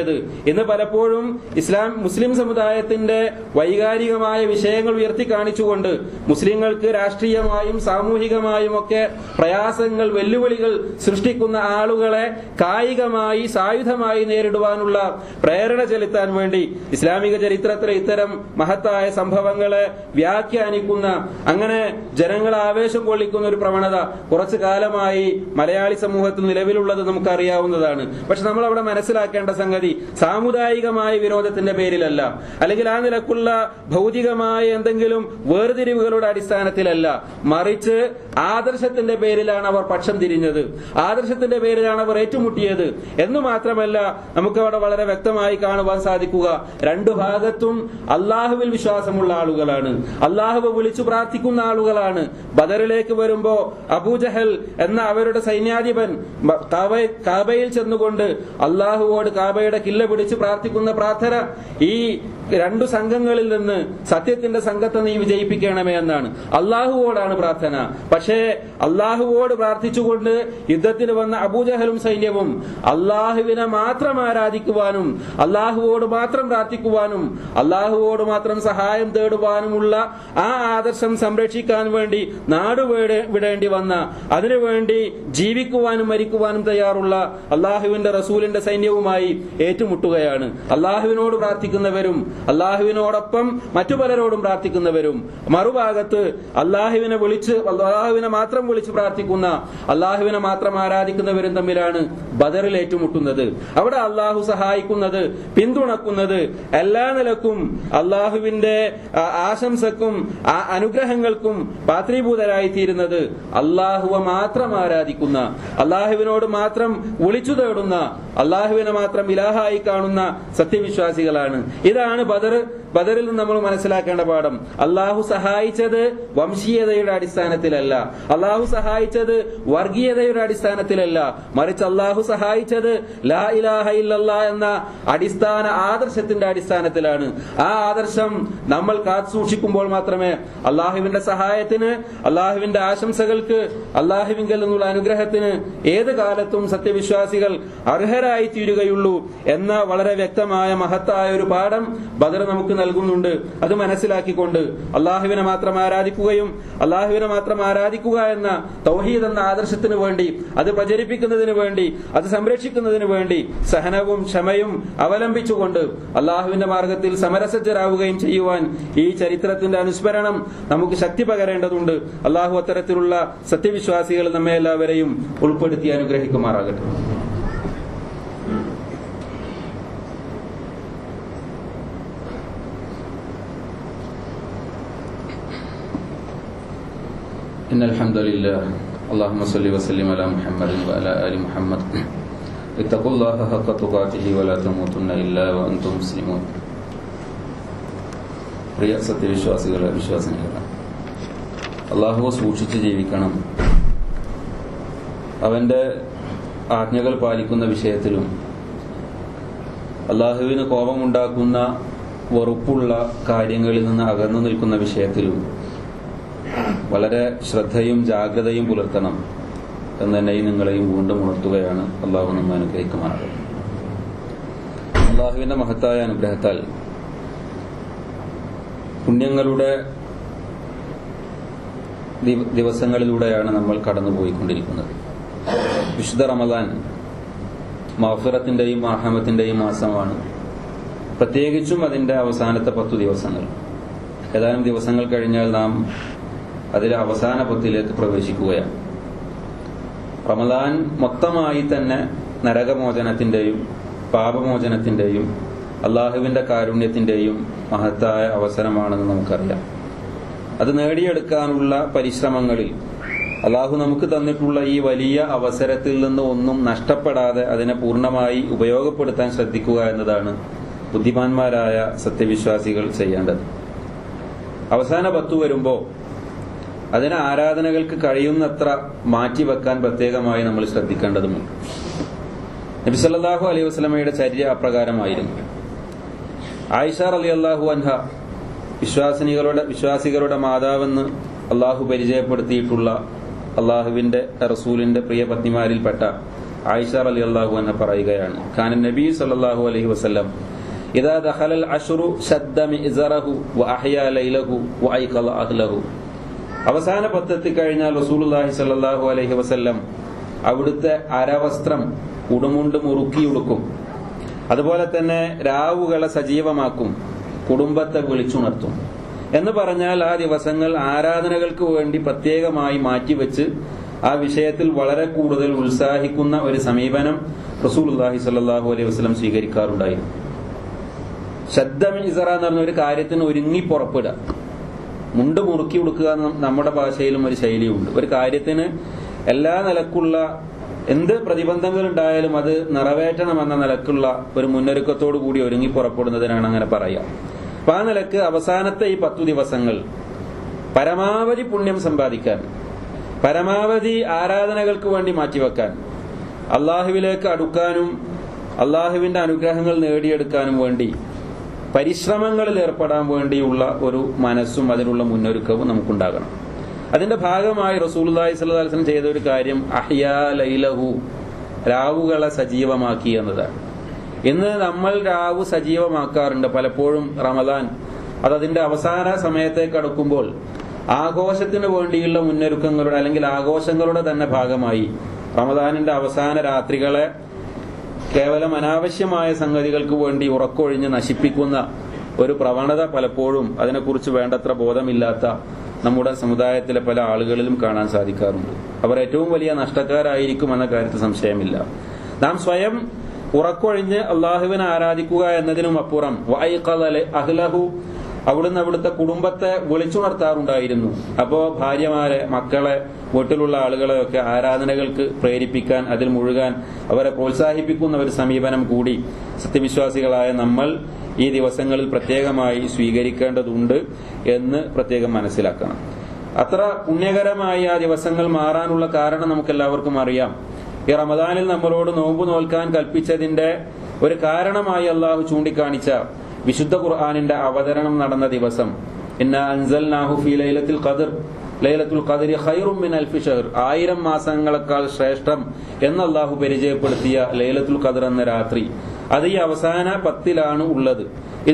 ഇന്ന് പലപ്പോഴും ഇസ്ലാം മുസ്ലിം സമുദായത്തിന്റെ വൈകാരികമായ വിഷയങ്ങൾ ഉയർത്തി കാണിച്ചുകൊണ്ട് മുസ്ലിങ്ങൾക്ക് രാഷ്ട്രീയമായും സാമൂഹികമായും ഒക്കെ പ്രയാസങ്ങൾ വെല്ലുവിളികൾ സൃഷ്ടിക്കുന്ന ആളുകളെ കായികമായി സായുധമായി നേരിടുവാനുള്ള പ്രേരണ ചെലുത്താൻ വേണ്ടി ഇസ്ലാമിക ചരിത്രത്തിലെ ഇത്തരം മഹത്തായ സംഭവങ്ങളെ വ്യാഖ്യാനിക്കുന്ന അങ്ങനെ ജനങ്ങളെ ആവേശം കൊള്ളിക്കുന്ന ഒരു പ്രവണത കുറച്ചു കാലമായി മലയാളി സമൂഹത്തിൽ നിലവിലുള്ളത് നമുക്കറിയാവുന്നതാണ് പക്ഷെ നമ്മൾ അവിടെ മനസ്സിലാക്കേണ്ട സംഗതി സാമുദായികമായ വിരോധത്തിന്റെ പേരിലല്ല അല്ലെങ്കിൽ ആ നിലക്കുള്ള ഭൗതികമായ എന്തെങ്കിലും വേർതിരിവുകളുടെ അടിസ്ഥാനത്തിലല്ല മറിച്ച് ആദർശത്തിന്റെ പേരിലാണ് അവർ പക്ഷം തിരിഞ്ഞത് ആദർശത്തിന്റെ പേരിലാണ് അവർ ഏറ്റുമുട്ടിയത് എന്ന് മാത്രമല്ല നമുക്ക് അവിടെ വളരെ വ്യക്തമായി കാണുവാൻ സാധിക്കുക രണ്ടു ഭാഗത്തും അള്ളാഹുവിൽ വിശ്വാസമുള്ള ആളുകളാണ് അള്ളാഹുവെ വിളിച്ചു പ്രാർത്ഥിക്കുന്ന ആളുകളാണ് ബദറിലേക്ക് വരുമ്പോ അബൂജഹൽ എന്ന അവരുടെ സൈന്യാധിപൻ ബ- കാബ- കാബയിൽ ചെന്നുകൊണ്ട് അള്ളാഹുവോട് കാബയുടെ കില്ല പിടിച്ച് പ്രാർത്ഥിക്കുന്ന പ്രാർത്ഥന ഈ രണ്ടു സംഘങ്ങളിൽ നിന്ന് സത്യത്തിന്റെ സംഘത്തെ നീ വിജയിപ്പിക്കണമേ എന്നാണ് അള്ളാഹുവോടാണ് പ്രാർത്ഥന പക്ഷേ അള്ളാഹുവോട് പ്രാർത്ഥിച്ചുകൊണ്ട് യുദ്ധത്തിന് വന്ന അബൂജഹലും സൈന്യവും അള്ളാഹുവിനെ മാത്രം ആരാധിക്കുവാനും അള്ളാഹുവോട് മാത്രം പ്രാർത്ഥിക്കുവാനും അള്ളാഹുവോട് മാത്രം സഹായം തേടുവാനുമുള്ള ആ ആദർശം സംരക്ഷിക്കാൻ വേണ്ടി നാട് വീട- വിടേണ്ടി വന്ന അതിനുവേണ്ടി ജീവിക്കുവാനും മരിക്കുവാനും തയ്യാറുള്ള അള്ളാഹുവിന്റെ റസൂലിന്റെ സൈന്യവുമായി ഏറ്റുമുട്ടുകയാണ് അള്ളാഹുവിനോട് പ്രാർത്ഥിക്കുന്നവരും അള്ളാഹുവിനോടൊപ്പം മറ്റു പലരോടും പ്രാർത്ഥിക്കുന്നവരും മറുഭാഗത്ത് അള്ളാഹുവിനെ വിളിച്ച് അള്ളാഹുവിനെ മാത്രം വിളിച്ച് പ്രാർത്ഥിക്കുന്ന അള്ളാഹുവിനെ മാത്രം ആരാധിക്കുന്നവരും തമ്മിലാണ് ബദറിൽ ഏറ്റുമുട്ടുന്നത് അവിടെ അള്ളാഹു സഹായിക്കുന്നത് പിന്തുണക്കുന്നത് എല്ലാ നിലക്കും അള്ളാഹുവിന്റെ ആ, ആശംസക്കും ആ അനുഗ്രഹങ്ങൾക്കും പാത്രീഭൂതരായി തീരുന്നത് അള്ളാഹുവെ മാത്രം ആരാധിക്കുന്ന അള്ളാഹുവിനോട് മാത്രം വിളിച്ചു തേടുന്ന അള്ളാഹുവിനെ മാത്രം ഇലാഹായി കാണുന്ന സത്യവിശ്വാസികളാണ് ഇതാണ് ബദർ ബദറിൽ നിന്ന് നമ്മൾ മനസ്സിലാക്കേണ്ട പാഠം അള്ളാഹു സഹായിച്ചത് വംശീയതയുടെ അടിസ്ഥാനത്തിലല്ല അള്ളാഹു സഹായിച്ചത് വർഗീയതയുടെ അടിസ്ഥാനത്തിലല്ല മറിച്ച് അള്ളാഹു സഹായിച്ചത് ലാ ഇലാഹ ഇല്ലല്ലാ എന്ന അടിസ്ഥാന ആദർശത്തിന്റെ അടിസ്ഥാനത്തിലാണ് ആ ആദർശം നമ്മൾ കാത്തു സൂക്ഷിക്കുമ്പോൾ മാത്രമേ അള്ളാഹുവിന്റെ സഹായത്തിന് അള്ളാഹുവിന്റെ ആശംസകൾക്ക് അള്ളാഹുവിങ്കൽ നിന്നുള്ള അനുഗ്രഹത്തിന് ഏത് കാലത്തും സത്യവിശ്വാസികൾ അർഹരായി തീരുകയുള്ളൂ എന്ന വളരെ വ്യക്തമായ മഹത്തായ ഒരു പാഠം ബദർ നമുക്ക് നൽകുന്നുണ്ട് അത് മനസ്സിലാക്കിക്കൊണ്ട് അള്ളാഹുവിനെ മാത്രം ആരാധിക്കുകയും അള്ളാഹുവിനെ മാത്രം ആരാധിക്കുക എന്ന തൗഹീദ് എന്ന ആദർശത്തിന് വേണ്ടി അത് പ്രചരിപ്പിക്കുന്നതിന് വേണ്ടി അത് സംരക്ഷിക്കുന്നതിന് വേണ്ടി സഹനവും ക്ഷമയും അവലംബിച്ചുകൊണ്ട് അള്ളാഹുവിന്റെ മാർഗത്തിൽ സമരസജ്ജരാവുകയും ചെയ്യുവാൻ ഈ ചരിത്രത്തിന്റെ അനുസ്മരണം നമുക്ക് ശക്തി പകരേണ്ടതുണ്ട് അള്ളാഹു അത്തരത്തിലുള്ള സത്യവിശ്വാസികൾ നമ്മെ എല്ലാവരെയും ഉൾപ്പെടുത്തി അനുഗ്രഹിക്കുമാറാകട്ടെ إن الحمد لله اللهم صل وسلم على محمد وعلى آل محمد اتقوا الله حق تقاته ولا تموتن إلا وأنتم مسلمون പ്രിയ സത്യവിശ്വാസികളെ വിശ്വാസികളെ അള്ളാഹുവെ സൂക്ഷിച്ച് ജീവിക്കണം അവന്റെ ആജ്ഞകൾ പാലിക്കുന്ന വിഷയത്തിലും അള്ളാഹുവിന് കോപമുണ്ടാക്കുന്ന വെറുപ്പുള്ള കാര്യങ്ങളിൽ നിന്ന് അകന്നു നിൽക്കുന്ന വിഷയത്തിലും വളരെ ശ്രദ്ധയും ജാഗ്രതയും പുലർത്തണം എന്ന് തന്നെയും നിങ്ങളെയും വീണ്ടും ഉണർത്തുകയാണ് അള്ളാഹു നമ്മെ അനുഗ്രഹിക്കുമാറാകുന്നത് അള്ളാഹുവിന്റെ മഹത്തായ അനുഗ്രഹത്താൽ പുണ്യങ്ങളുടെ ദിവ- ദിവസങ്ങളിലൂടെയാണ് നമ്മൾ കടന്നുപോയിക്കൊണ്ടിരിക്കുന്നത് വിശുദ്ധ റമദാൻ മാഫിറത്തിന്റെയും മാഹമത്തിന്റെയും മാസമാണ് പ്രത്യേകിച്ചും അതിന്റെ അവസാനത്തെ പത്തു ദിവസങ്ങൾ ഏതാനും ദിവസങ്ങൾ കഴിഞ്ഞാൽ നാം അതിലെ അവസാന പത്തിലേക്ക് പ്രവേശിക്കുകയാണ് റമദാൻ മൊത്തമായി തന്നെ നരകമോചനത്തിന്റെയും പാപമോചനത്തിന്റെയും അള്ളാഹുവിന്റെ കാരുണ്യത്തിന്റെയും മഹത്തായ അവസരമാണെന്ന് നമുക്കറിയാം അത് നേടിയെടുക്കാനുള്ള പരിശ്രമങ്ങളിൽ അള്ളാഹു നമുക്ക് തന്നിട്ടുള്ള ഈ വലിയ അവസരത്തിൽ നിന്ന് ഒന്നും നഷ്ടപ്പെടാതെ അതിനെ പൂർണ്ണമായി ഉപയോഗപ്പെടുത്താൻ ശ്രദ്ധിക്കുക എന്നതാണ് ബുദ്ധിമാന്മാരായ സത്യവിശ്വാസികൾ ചെയ്യേണ്ടത് അവസാന പത്തു വരുമ്പോൾ അതിന് ആരാധനകൾക്ക് കഴിയുന്നത്ര മാറ്റിവെക്കാൻ പ്രത്യേകമായി നമ്മൾ ശ്രദ്ധിക്കേണ്ടതുമുണ്ട് നബി സല്ലല്ലാഹു അലൈഹി വസല്ലമയുടെ ചര്യ അപ്രകാരമായിരുന്നു ആയിഷ അലി അള്ളാഹു അൻഹ വിശ്വാസിനികളുടെ വിശ്വാസികളുടെ മാതാവെന്ന് അള്ളാഹു പരിചയപ്പെടുത്തിയിട്ടുള്ള അള്ളാഹുവിന്റെ റസൂലിന്റെ പ്രിയ പത്നിമാരിൽപ്പെട്ട ആയിഷ അലി അള്ളാഹു എന്നെ പറയുകയാണ് ഖാൻ നബി സല്ലല്ലാഹു അലൈഹി വസല്ലം ഇദാ ദഖലൽ അഷ്റു ശദ്ദ മിഅ്സറഹു വഅഹ്യാ ലൈലഹു വഅയ്ഖള അഹ്ലഹു അവസാന പത്തെത്തി കഴിഞ്ഞാൽ റസൂലുള്ളാഹി സല്ലല്ലാഹു അലൈഹി വസല്ലം അവിടുത്തെ അരവസ്ത്രം ഉടുമുണ്ട് മുറുക്കി ഉടുക്കും അതുപോലെ തന്നെ രാവുകളെ സജീവമാക്കും കുടുംബത്തെ വിളിച്ചുണർത്തും എന്ന് പറഞ്ഞാൽ ആ ദിവസങ്ങൾ ആരാധനകൾക്ക് വേണ്ടി പ്രത്യേകമായി മാറ്റിവെച്ച് ആ വിഷയത്തിൽ വളരെ കൂടുതൽ ഉത്സാഹിക്കുന്ന ഒരു സമീപനം റസൂലുള്ളാഹി സ്വല്ലല്ലാഹു അലൈഹി വസല്ലം സ്വീകരിക്കാറുണ്ടായിരുന്നു ശബ്ദം ഇസറ എന്ന് പറഞ്ഞ ഒരു കാര്യത്തിന് ഒരുങ്ങി പുറപ്പെടുക മുണ്ട് മുറുക്കി കൊടുക്കുക എന്ന് നമ്മുടെ ഭാഷയിലും ഒരു ശൈലിയുണ്ട് ഒരു കാര്യത്തിന് എല്ലാ നിലക്കുള്ള എന്ത് പ്രതിബന്ധങ്ങൾ ഉണ്ടായാലും അത് നിറവേറ്റണമെന്ന നിലക്കുള്ള ഒരു മുന്നൊരുക്കത്തോടു കൂടി ഒരുങ്ങി പുറപ്പെടുന്നതിനാണ് അങ്ങനെ പറയുക അപ്പൊ ആ നിലക്ക് അവസാനത്തെ ഈ പത്തു ദിവസങ്ങൾ പരമാവധി പുണ്യം സമ്പാദിക്കാൻ പരമാവധി ആരാധനകൾക്ക് വേണ്ടി മാറ്റിവെക്കാൻ അള്ളാഹുവിലേക്ക് അടുക്കാനും അള്ളാഹുവിന്റെ അനുഗ്രഹങ്ങൾ നേടിയെടുക്കാനും വേണ്ടി പരിശ്രമങ്ങളിൽ ഏർപ്പെടാൻ വേണ്ടിയുള്ള ഒരു മനസ്സും അതിനുള്ള മുന്നൊരുക്കവും നമുക്കുണ്ടാകണം അതിന്റെ ഭാഗമായി റസൂലുള്ളാഹി സ്വല്ലല്ലാഹു അലൈഹി വസല്ലം ചെയ്ത ഒരു കാര്യം അഹ്യാ ലൈലഹു രാവുകളെ സജീവമാക്കി എന്നതാണ് ഇന്ന് നമ്മൾ രാവ് സജീവമാക്കാറുണ്ട് പലപ്പോഴും റമദാൻ അത് അതിന്റെ അവസാന സമയത്തേക്ക് അടുക്കുമ്പോൾ ആഘോഷത്തിന് വേണ്ടിയുള്ള മുന്നൊരുക്കങ്ങളുടെ അല്ലെങ്കിൽ ആഘോഷങ്ങളുടെ തന്നെ ഭാഗമായി റമദാനിന്റെ അവസാന രാത്രികളെ കേവലം അനാവശ്യമായ സംഗതികൾക്ക് വേണ്ടി ഉറക്കൊഴിഞ്ഞ് നശിപ്പിക്കുന്ന ഒരു പ്രവണത പലപ്പോഴും അതിനെക്കുറിച്ച് വേണ്ടത്ര ബോധമില്ലാത്ത നമ്മുടെ സമുദായത്തിലെ പല ആളുകളിലും കാണാൻ സാധിക്കാറുണ്ട് അവർ ഏറ്റവും വലിയ നഷ്ടക്കാരായിരിക്കും എന്ന കാര്യത്തിൽ സംശയമില്ല നാം സ്വയം ഉറക്കൊഴിഞ്ഞ് അള്ളാഹുവിനെ ആരാധിക്കുക എന്നതിനും അപ്പുറം അഹ്ലഹു അവിടുന്ന് അവിടുത്തെ കുടുംബത്തെ വിളിച്ചുണർത്താറുണ്ടായിരുന്നു അപ്പോ ഭാര്യമാരെ മക്കളെ വീട്ടിലുള്ള ആളുകളെയൊക്കെ ആരാധനകൾക്ക് പ്രേരിപ്പിക്കാൻ അതിൽ മുഴുകാൻ അവരെ പ്രോത്സാഹിപ്പിക്കുന്ന ഒരു സമീപനം കൂടി സത്യവിശ്വാസികളായ നമ്മൾ ഈ ദിവസങ്ങളിൽ പ്രത്യേകമായി സ്വീകരിക്കേണ്ടതുണ്ട് എന്ന് പ്രത്യേകം മനസ്സിലാക്കണം അത്ര പുണ്യകരമായ ആ ദിവസങ്ങൾ മാറാനുള്ള കാരണം നമുക്ക് എല്ലാവർക്കും അറിയാം ഈ റമദാനിൽ നമ്മളോട് നോമ്പ് നോൽക്കാൻ കൽപ്പിച്ചതിന്റെ ഒരു കാരണമായി അള്ളാഹു ചൂണ്ടിക്കാണിച്ച വിശുദ്ധ ഖുർആാനിന്റെ അവതരണം നടന്ന ദിവസം ഇന്ന അൻസൽ നാഹു ഫി ലൈലത്തിൽ ഖദർ ലൈലത്തുൽ ഖദരി ഖൈറും മിൻ അൽഫി ഷഹർ ആയിരം മാസങ്ങളെക്കാൾ ശ്രേഷ്ഠം എന്ന് അള്ളാഹു പരിചയപ്പെടുത്തിയ ലൈലത്തുൽ ഖദർ എന്ന രാത്രി അത് ഈ അവസാന പത്തിലാണ് ഉള്ളത്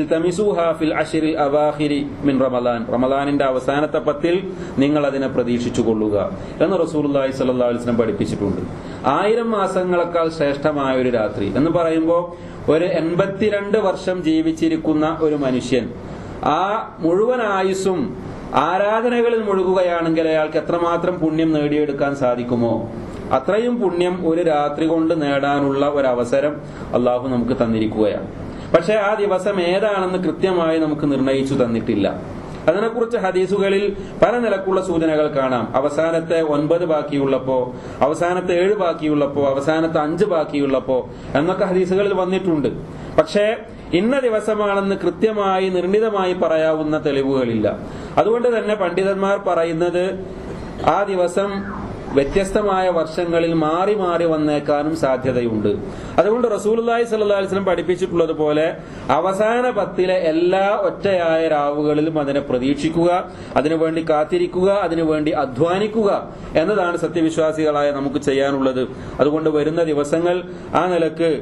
ഫിൽ അഷിറിൽ അവാഹിരി മിൻ റമദാൻ റമദാനിന്റെ അവസാനത്തെ പത്തിൽ നിങ്ങൾ അതിനെ പ്രതീക്ഷിച്ചു കൊള്ളുക എന്ന് റസൂലുള്ളാഹി സ്വല്ലല്ലാഹു അലൈഹി വസല്ലം പഠിപ്പിച്ചിട്ടുണ്ട് ആയിരം മാസങ്ങളെക്കാൾ ശ്രേഷ്ഠമായ ഒരു രാത്രി എന്ന് പറയുമ്പോൾ ഒരു എൺപത്തിരണ്ട് വർഷം ജീവിച്ചിരിക്കുന്ന ഒരു മനുഷ്യൻ ആ മുഴുവൻ ആയുസ്സും ആരാധനകളിൽ മുഴുകുകയാണെങ്കിൽ അയാൾക്ക് എത്രമാത്രം പുണ്യം നേടിയെടുക്കാൻ സാധിക്കുമോ അത്രയും പുണ്യം ഒരു രാത്രി കൊണ്ട് നേടാനുള്ള ഒരു അവസരം അള്ളാഹു നമുക്ക് തന്നിരിക്കുകയാണ് പക്ഷെ ആ ദിവസം ഏതാണെന്ന് കൃത്യമായി നമുക്ക് നിർണയിച്ചു തന്നിട്ടില്ല അതിനെക്കുറിച്ച് ഹദീസുകളിൽ പല നിലക്കുള്ള സൂചനകൾ കാണാം അവസാനത്തെ ഒൻപത് ബാക്കിയുള്ളപ്പോ അവസാനത്തെ ഏഴ് ബാക്കിയുള്ളപ്പോ അവസാനത്തെ അഞ്ച് ബാക്കിയുള്ളപ്പോ എന്നൊക്കെ ഹദീസുകളിൽ വന്നിട്ടുണ്ട് പക്ഷേ ഇന്ന ദിവസമാണെന്ന് കൃത്യമായി നിർണിതമായി പറയാവുന്ന തെളിവുകളില്ല അതുകൊണ്ട് തന്നെ പണ്ഡിതന്മാർ പറയുന്നത് ആ ദിവസം വ്യത്യസ്തമായ വർഷങ്ങളിൽ മാറി മാറി വന്നേക്കാനും സാധ്യതയുണ്ട് അതുകൊണ്ട് റസൂലുല്ലാഹി സല്ലല്ലാഹു അലൈഹി വസല്ലം പഠിപ്പിച്ചിട്ടുള്ളത് പോലെ അവസാന പത്തിലെ എല്ലാ ഒറ്റയായ രാവുകളിലും അതിനെ പ്രതീക്ഷിക്കുക അതിനുവേണ്ടി കാത്തിരിക്കുക അതിനുവേണ്ടി അധ്വാനിക്കുക എന്നതാണ് സത്യവിശ്വാസികളായ നമുക്ക് ചെയ്യാനുള്ളത് അതുകൊണ്ട് വരുന്ന ദിവസങ്ങൾ ആ നിലക്ക്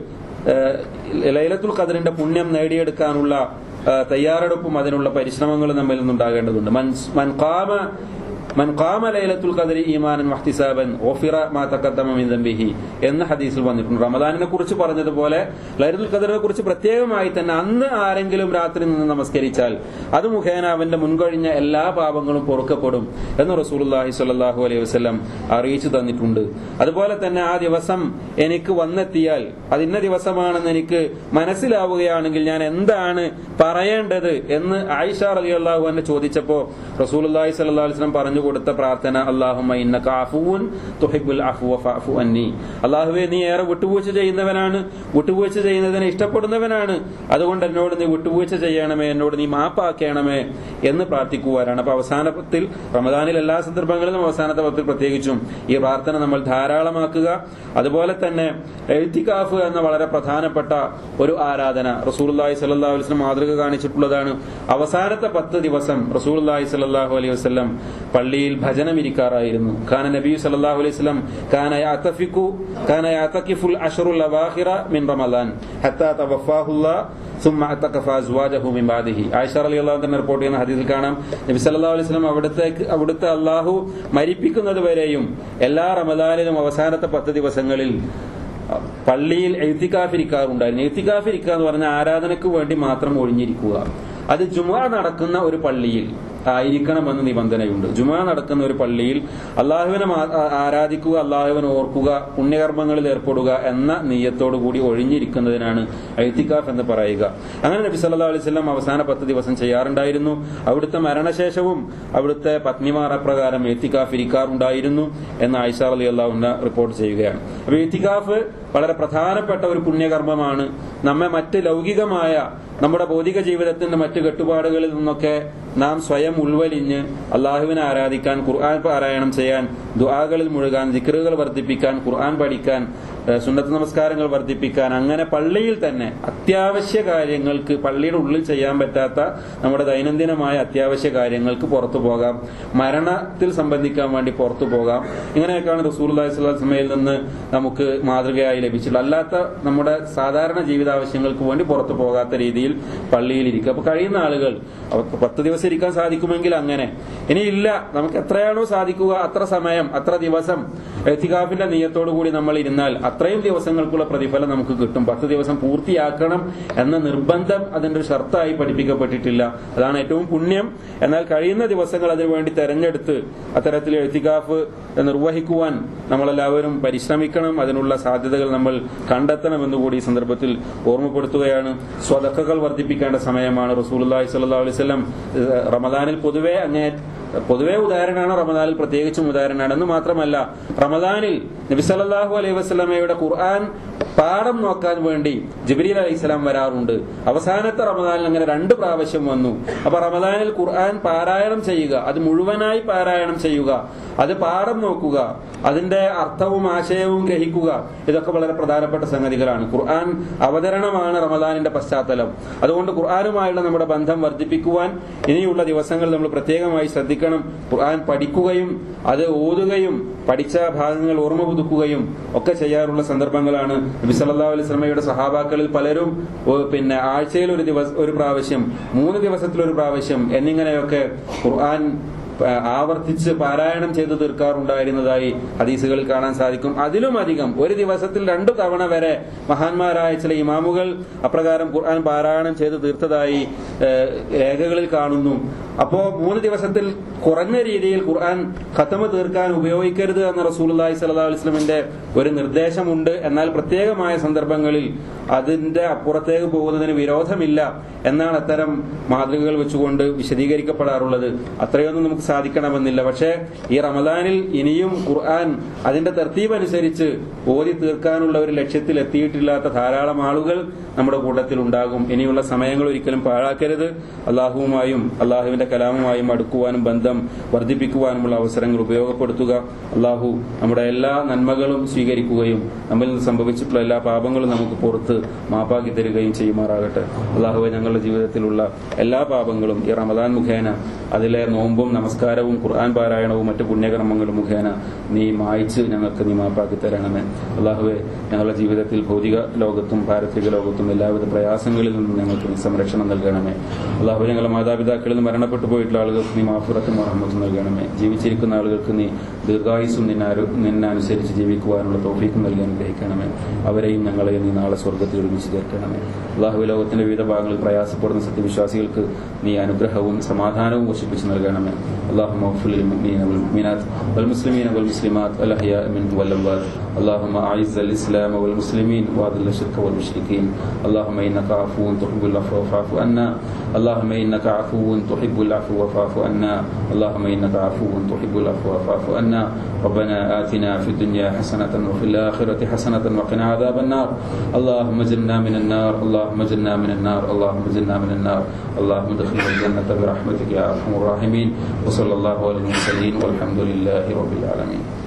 ലൈലത്തുൽ ഖദറിന്റെ പുണ്യം നേടിയെടുക്കാനുള്ള തയ്യാറെടുപ്പും അതിനുള്ള പരിശ്രമങ്ങളും നമ്മിൽ നിന്നുണ്ടാകേണ്ടതുണ്ട് മൻ ഖാമ മൻ ഖാമ ലൈലത്തുൽ ഖദരി ഈമാനൻ വഹ്തിസാബൻ ഗുഫിറ മാ തഖദ്ദമ മിൻ ദംബിഹി എന്ന ഹദീസിൽ വന്നിട്ടുണ്ട് റമദാനിനെ കുറിച്ച് പറഞ്ഞതുപോലെ ലൈലത്തുൽ ഖദറിനെ കുറിച്ച് പ്രത്യേകമായി തന്നെ അന്ന് ആരെങ്കിലും രാത്രി നിന്ന് നമസ്കരിച്ചാൽ അത് മുഖേന അവന്റെ മുൻകഴിഞ്ഞ എല്ലാ പാപങ്ങളും പൊറുക്കപ്പെടും എന്ന് റസൂലുള്ളാഹി സ്വല്ലല്ലാഹു അലൈഹി വസല്ലം അറിയിച്ചു തന്നിട്ടുണ്ട് അതുപോലെ തന്നെ ആ ദിവസം എനിക്ക് വന്നെത്തിയാൽ അത് ഇന്ന ദിവസമാണെന്ന് എനിക്ക് മനസ്സിലാവുകയാണെങ്കിൽ ഞാൻ എന്താണ് പറയേണ്ടത് എന്ന് ആയിഷ റളിയല്ലാഹു അൻഹ ചോദിച്ചപ്പോൾ റസൂലുള്ളാഹി സ്വല്ലല്ലാഹു അലൈഹി വസല്ലം പറഞ്ഞു കൊടുത്ത പ്രാർത്ഥന അള്ളാഹുമ്മ ഇന്നക അഫുവുൻ തുഹിബ്ബുൽ അഫ്വ ഫഅഫു അന്നി അള്ളാഹുവേ നീ ഏറെ വിട്ടുവീഴ്ച ചെയ്യുന്നവനാണ് വിട്ടുവീഴ്ച ചെയ്യുന്നതിനെ ഇഷ്ടപ്പെടുന്നവനാണ് അതുകൊണ്ട് എന്നോട് നീ വിട്ടുവീഴ്ച ചെയ്യണമേ എന്നോട് നീ മാപ്പാക്കണമേ എന്ന് പ്രാർത്ഥിക്കുവാനാണ് അപ്പൊ അവസാനത്തിൽ റമദാനിൽ എല്ലാ സന്ദർഭങ്ങളിലും അവസാനത്തെ പത്തിൽ പ്രത്യേകിച്ചും ഈ പ്രാർത്ഥന നമ്മൾ ധാരാളമാക്കുക അതുപോലെ തന്നെ എഴുത്തിക്കാഫ് എന്ന വളരെ പ്രധാനപ്പെട്ട ഒരു ആരാധന റസൂലുള്ളാഹി സ്വല്ലല്ലാഹു അലൈഹി വസല്ലം മാതൃക കാണിച്ചിട്ടുള്ളതാണ് അവസാനത്തെ പത്ത് ദിവസം റസൂലുള്ളാഹി സ്വല്ലല്ലാഹു അലൈഹി വസല്ലം പള്ളി പള്ളിയിൽ ഭജനം ഇരിക്കാറായിരുന്നു കാന നബി സല്ലല്ലാഹു അലൈഹി വസല്ലം കാന യഅതഫികു കാന യഅതഖിഫുൽ അഷ്റുൽ അവാഖിറ മിൻ റമളാൻ ഹത്താ തവഫാഹുല്ലാഹ് ثم اعتكف ازواجه من بعده ആയിഷ റളിയല്ലാഹു അൻഹ റിപ്പോർട്ട് ചെയ്യുന്ന ഹദീസിൽ കാണാം നബി സല്ലല്ലാഹു അലൈഹി വസല്ലം അവിടുത്തേക്ക് അവിടുത്തെ അള്ളാഹു മരിപ്പിക്കുന്നത് വരെയും എല്ലാ റമദാനിലും അവസാനത്തെ പത്ത് ദിവസങ്ങളിൽ പള്ളിയിൽ എഴുത്തിക്കാഫിരിക്കാറുണ്ടായിരുന്നു എഴുത്തിക്കാഫിരിക്കുക എന്ന് പറഞ്ഞ ആരാധനയ്ക്ക് വേണ്ടി മാത്രം ഒഴിഞ്ഞിരിക്കുക അത് ജുമാ നടക്കുന്ന ഒരു പള്ളിയിൽ ആയിരിക്കണമെന്ന് നിബന്ധനയുണ്ട് ജുമാ നടക്കുന്ന ഒരു പള്ളിയിൽ അള്ളാഹുവിനെ മാ- ആ- ആരാധിക്കുക അള്ളാഹുവിനെ ഓർക്കുക പുണ്യകർമ്മങ്ങളിൽ ഏർപ്പെടുക എന്ന നീയത്തോടു കൂടി ഒഴിഞ്ഞിരിക്കുന്നതിനാണ് ഐത്തിക്കാഫ് എന്ന് പറയുക അങ്ങനെ നബി സല്ലല്ലാഹു അലൈഹി വസല്ലം അവസാന പത്ത് ദിവസം ചെയ്യാറുണ്ടായിരുന്നു അവിടുത്തെ മരണശേഷവും അവിടുത്തെ പത്നിമാർ അപ്രകാരം എത്തിക്കാഫ് ഇരിക്കാറുണ്ടായിരുന്നു എന്ന് ആയിഷ അലി അള്ളാഹുന്ന റിപ്പോർട്ട് ചെയ്യുകയാണ് അപ്പൊ എത്തിക്കാഫ് വളരെ പ്രധാനപ്പെട്ട ഒരു പുണ്യകർമ്മമാണ് നമ്മെ മറ്റ് ലൗകികമായ നമ്മുടെ ഭൗതിക ജീവിതത്തിന്റെ മറ്റു കെട്ടുപാടുകളിൽ നിന്നൊക്കെ നാം സ്വയം ഉൾവലിഞ്ഞ് അള്ളാഹുവിനെ ആരാധിക്കാൻ ഖുർആൻ പാരായണം ചെയ്യാൻ ദുആകളിൽ മുഴുകാൻ ദിക്റുകൾ വർദ്ധിപ്പിക്കാൻ ഖുർആൻ പഠിക്കാൻ ഏഹ് സുന്നത്ത് നമസ്കാരങ്ങൾ വർദ്ധിപ്പിക്കാൻ അങ്ങനെ പള്ളിയിൽ തന്നെ അത്യാവശ്യ കാര്യങ്ങൾക്ക് പള്ളിയുടെ ഉള്ളിൽ ചെയ്യാൻ പറ്റാത്ത നമ്മുടെ ദൈനംദിനമായ അത്യാവശ്യ കാര്യങ്ങൾക്ക് പുറത്തു പോകാം മരണത്തിൽ സംബന്ധിക്കാൻ വേണ്ടി പുറത്തു പോകാം ഇങ്ങനെയൊക്കെയാണ് റസൂൽ അള്ളാഹിസ്ലാസ്മയിൽ നിന്ന് നമുക്ക് മാതൃകയായി ലഭിച്ചിട്ടുള്ളത് അല്ലാത്ത നമ്മുടെ സാധാരണ ജീവിതാവശ്യങ്ങൾക്ക് വേണ്ടി പുറത്തു പോകാത്ത രീതിയിൽ പള്ളിയിൽ ഇരിക്കുക അപ്പൊ കഴിയുന്ന ആളുകൾ അവർക്ക് പത്ത് ദിവസം ഇരിക്കാൻ സാധിക്കുമെങ്കിൽ അങ്ങനെ ഇനിയില്ല നമുക്ക് എത്രയാണോ സാധിക്കുക അത്ര സമയം അത്ര ദിവസം എത്തികാഫിന്റെ നീയത്തോടു കൂടി നമ്മൾ ഇരുന്നാൽ അത്രയും ദിവസങ്ങൾക്കുള്ള പ്രതിഫലം നമുക്ക് കിട്ടും പത്ത് ദിവസം പൂർത്തിയാക്കണം എന്ന നിർബന്ധം അതിന്റെ ഒരു ഷർത്തായി പഠിപ്പിക്കപ്പെട്ടിട്ടില്ല അതാണ് ഏറ്റവും പുണ്യം എന്നാൽ കഴിയുന്ന ദിവസങ്ങൾ അതിനുവേണ്ടി തെരഞ്ഞെടുത്ത് അത്തരത്തിൽ എത്തികാഫ് നിർവഹിക്കുവാൻ നമ്മളെല്ലാവരും പരിശ്രമിക്കണം അതിനുള്ള സാധ്യതകൾ നമ്മൾ കണ്ടെത്തണമെന്ന് കൂടി ഈ സന്ദർഭത്തിൽ ഓർമ്മപ്പെടുത്തുകയാണ് സ്വതക്കകൾ വർദ്ധിപ്പിക്കേണ്ട സമയമാണ് റസൂലുള്ളാഹി സ്വല്ലല്ലാഹു അലൈഹി വസല്ലം ഏഹ് റമദാനിൽ പൊതുവെ അങ്ങേ പൊതുവെ ഉദാഹരണമാണ് റമദാനിൽ പ്രത്യേകിച്ചും ഉദാഹരണമാണ് എന്ന് മാത്രമല്ല റമദാനിൽ നബി സല്ലല്ലാഹു അലൈഹി വസല്ലമയുടെ ഖുർആൻ പാഠം നോക്കാൻ വേണ്ടി ജിബ്രീൽ അലൈഹി സ്വലാം വരാറുണ്ട് അവസാനത്തെ റമദാനിൽ അങ്ങനെ രണ്ട് പ്രാവശ്യം വന്നു അപ്പൊ റമദാനിൽ ഖുർആൻ പാരായണം ചെയ്യുക അത് മുഴുവനായി പാരായണം ചെയ്യുക അത് പാഠം നോക്കുക അതിന്റെ അർത്ഥവും ആശയവും ഗ്രഹിക്കുക ഇതൊക്കെ വളരെ പ്രധാനപ്പെട്ട സംഗതികളാണ് ഖുർആൻ അവതരണമാണ് റമദാനിന്റെ പശ്ചാത്തലം അതുകൊണ്ട് ഖുർആനുമായുള്ള നമ്മുടെ ബന്ധം വർദ്ധിപ്പിക്കുവാൻ ഇനിയുള്ള ദിവസങ്ങൾ നമ്മൾ പ്രത്യേകമായി ശ്രദ്ധിക്കണം ഖുർആൻ പഠിക്കുകയും അത് ഓതുകയും പഠിച്ച ഭാഗങ്ങൾ ഓർമ്മ പുതുക്കുകയും ഒക്കെ ചെയ്യാറുള്ള സന്ദർഭങ്ങളാണ് നബി സല്ലല്ലാഹു അലൈഹി വസല്ലമയുടെ സഹാബാക്കളിൽ പലരും ഓ, പിന്നെ ആഴ്ചയിൽ ഒരു ദിവസം ഒരു പ്രാവശ്യം മൂന്ന് ദിവസത്തിൽ ഒരു പ്രാവശ്യം എന്നിങ്ങനെയൊക്കെ ഖുർആൻ ആ, ആവർത്തിച്ച് പാരായണം ചെയ്തു തീർക്കാറുണ്ടായിരുന്നതായി ഹദീസുകളിൽ കാണാൻ സാധിക്കും അതിലും അധികം ഒരു ദിവസത്തിൽ രണ്ടു തവണ വരെ മഹാന്മാരായ ചില ഇമാമുകൾ അപ്രകാരം ഖുർആൻ പാരായണം ചെയ്തു തീർത്തതായി ഏ, രേഖകളിൽ കാണുന്നു അപ്പോ മൂന്ന് ദിവസത്തിൽ കുറഞ്ഞ രീതിയിൽ ഖുർആൻ ഖത്തമ തീർക്കാൻ ഉപയോഗിക്കരുത് എന്ന റസൂലുള്ളാഹി സ്വല്ലല്ലാഹു അലൈഹി വസല്ലമിന്റെ ഒരു നിർദ്ദേശമുണ്ട് എന്നാൽ പ്രത്യേകമായ സന്ദർഭങ്ങളിൽ അതിന്റെ അപ്പുറത്തേക്ക് പോകുന്നതിന് വിരോധമില്ല എന്നാണ് അത്തരം മാതൃകകൾ വെച്ചുകൊണ്ട് വിശദീകരിക്കപ്പെടാറുള്ളത് അത്രയൊന്നും നമുക്ക് സാധിക്കണമെന്നില്ല പക്ഷേ ഈ റമദാനിൽ ഇനിയും ഖുർആൻ അതിന്റെ തർത്തീബ് അനുസരിച്ച് ഓതി തീർക്കാനുള്ള ഒരു ലക്ഷ്യത്തിൽ എത്തിയിട്ടില്ലാത്ത ധാരാളം ആളുകൾ നമ്മുടെ കൂട്ടത്തിൽ ഉണ്ടാകും ഇനിയുള്ള സമയങ്ങൾ ഒരിക്കലും പാഴാക്കരുത് അള്ളാഹുവുമായും അള്ളാഹുവിന്റെ കലാമുമായും അടുക്കുവാനും ബന്ധം വർദ്ധിപ്പിക്കുവാനുമുള്ള അവസരങ്ങൾ ഉപയോഗപ്പെടുത്തുക അള്ളാഹു നമ്മുടെ എല്ലാ നന്മകളും സ്വീകരിക്കുകയും നമ്മിൽ നിന്ന് സംഭവിച്ചിട്ടുള്ള എല്ലാ പാപങ്ങളും നമുക്ക് പുറത്ത് മാപ്പാക്കി തരികയും ചെയ്യുമാറാകട്ടെ അള്ളാഹുവെ ഞങ്ങളുടെ ജീവിതത്തിലുള്ള എല്ലാ പാപങ്ങളും ഈ റമദാൻ മുഖേന അതിലെ നോമ്പും നമസ്കാരവും ഖുർആൻ പാരായണവും മറ്റു പുണ്യകർമ്മങ്ങളും മുഖേന നീ മായ്ച്ച് ഞങ്ങൾക്ക് നീ മാപ്പാക്കി തരണമേ അള്ളാഹുവെ ഞങ്ങളുടെ ജീവിതത്തിൽ ഭൗതിക ലോകത്തും പാരത്രിക ലോകത്തും എല്ലാവിധ പ്രയാസങ്ങളിൽ നിന്നും ഞങ്ങൾക്ക് നീ സംരക്ഷണം നൽകണമേ അള്ളാഹു ഞങ്ങളുടെ മാതാപിതാക്കളിൽ നിന്ന് മരണപ്പെട്ടു പോയിട്ടുള്ള ആളുകൾക്ക് നീ മാഫുറത്തും മഹമ്മത്തും നൽകണമേ ജീവിച്ചിരിക്കുന്ന ആളുകൾക്ക് നീ ദീർഘായുസും നിന്നാരു നിന്നനുസരിച്ച് ജീവിക്കുവാനുള്ള തോഫീക്കും നൽകി അനുഗ്രഹിക്കണമേ അവരെയും ഞങ്ങളെയും നീ നാളെ സ്വർഗത്തിൽ ഒരുമിച്ച് ചേർക്കണമേ അള്ളാഹു ലോകത്തിന്റെ വിവിധ ഭാഗങ്ങളിൽ പ്രയാസപ്പെടുന്ന സത്യവിശ്വാസികൾക്ക് നീ അനുഗ്രഹവും സമാധാനവും വർഷിപ്പിച്ച് നൽകണമേ اللهم اغفر للمؤمنين والمؤمنات والمسلمين والمسلمات الأحياء منهم والأموات اللهم أعز الإسلام والمسلمين وأذل الشرك والمشركين اللهم إنك عفو تحب العفو فاعف عنا اللهم إنك عفو تحب العفو فاعف عنا اللهم إنك عفو تحب العفو فاعف عنا ربنا آتنا في الدنيا حسنة وفي الآخرة حسنة وقنا عذاب النار اللهم جنا من النار اللهم جنا من النار اللهم جنا من النار اللهم ادخلنا الجنة برحمتك يا أرحم الراحمين وصلى الله على المرسلين والحمد لله رب العالمين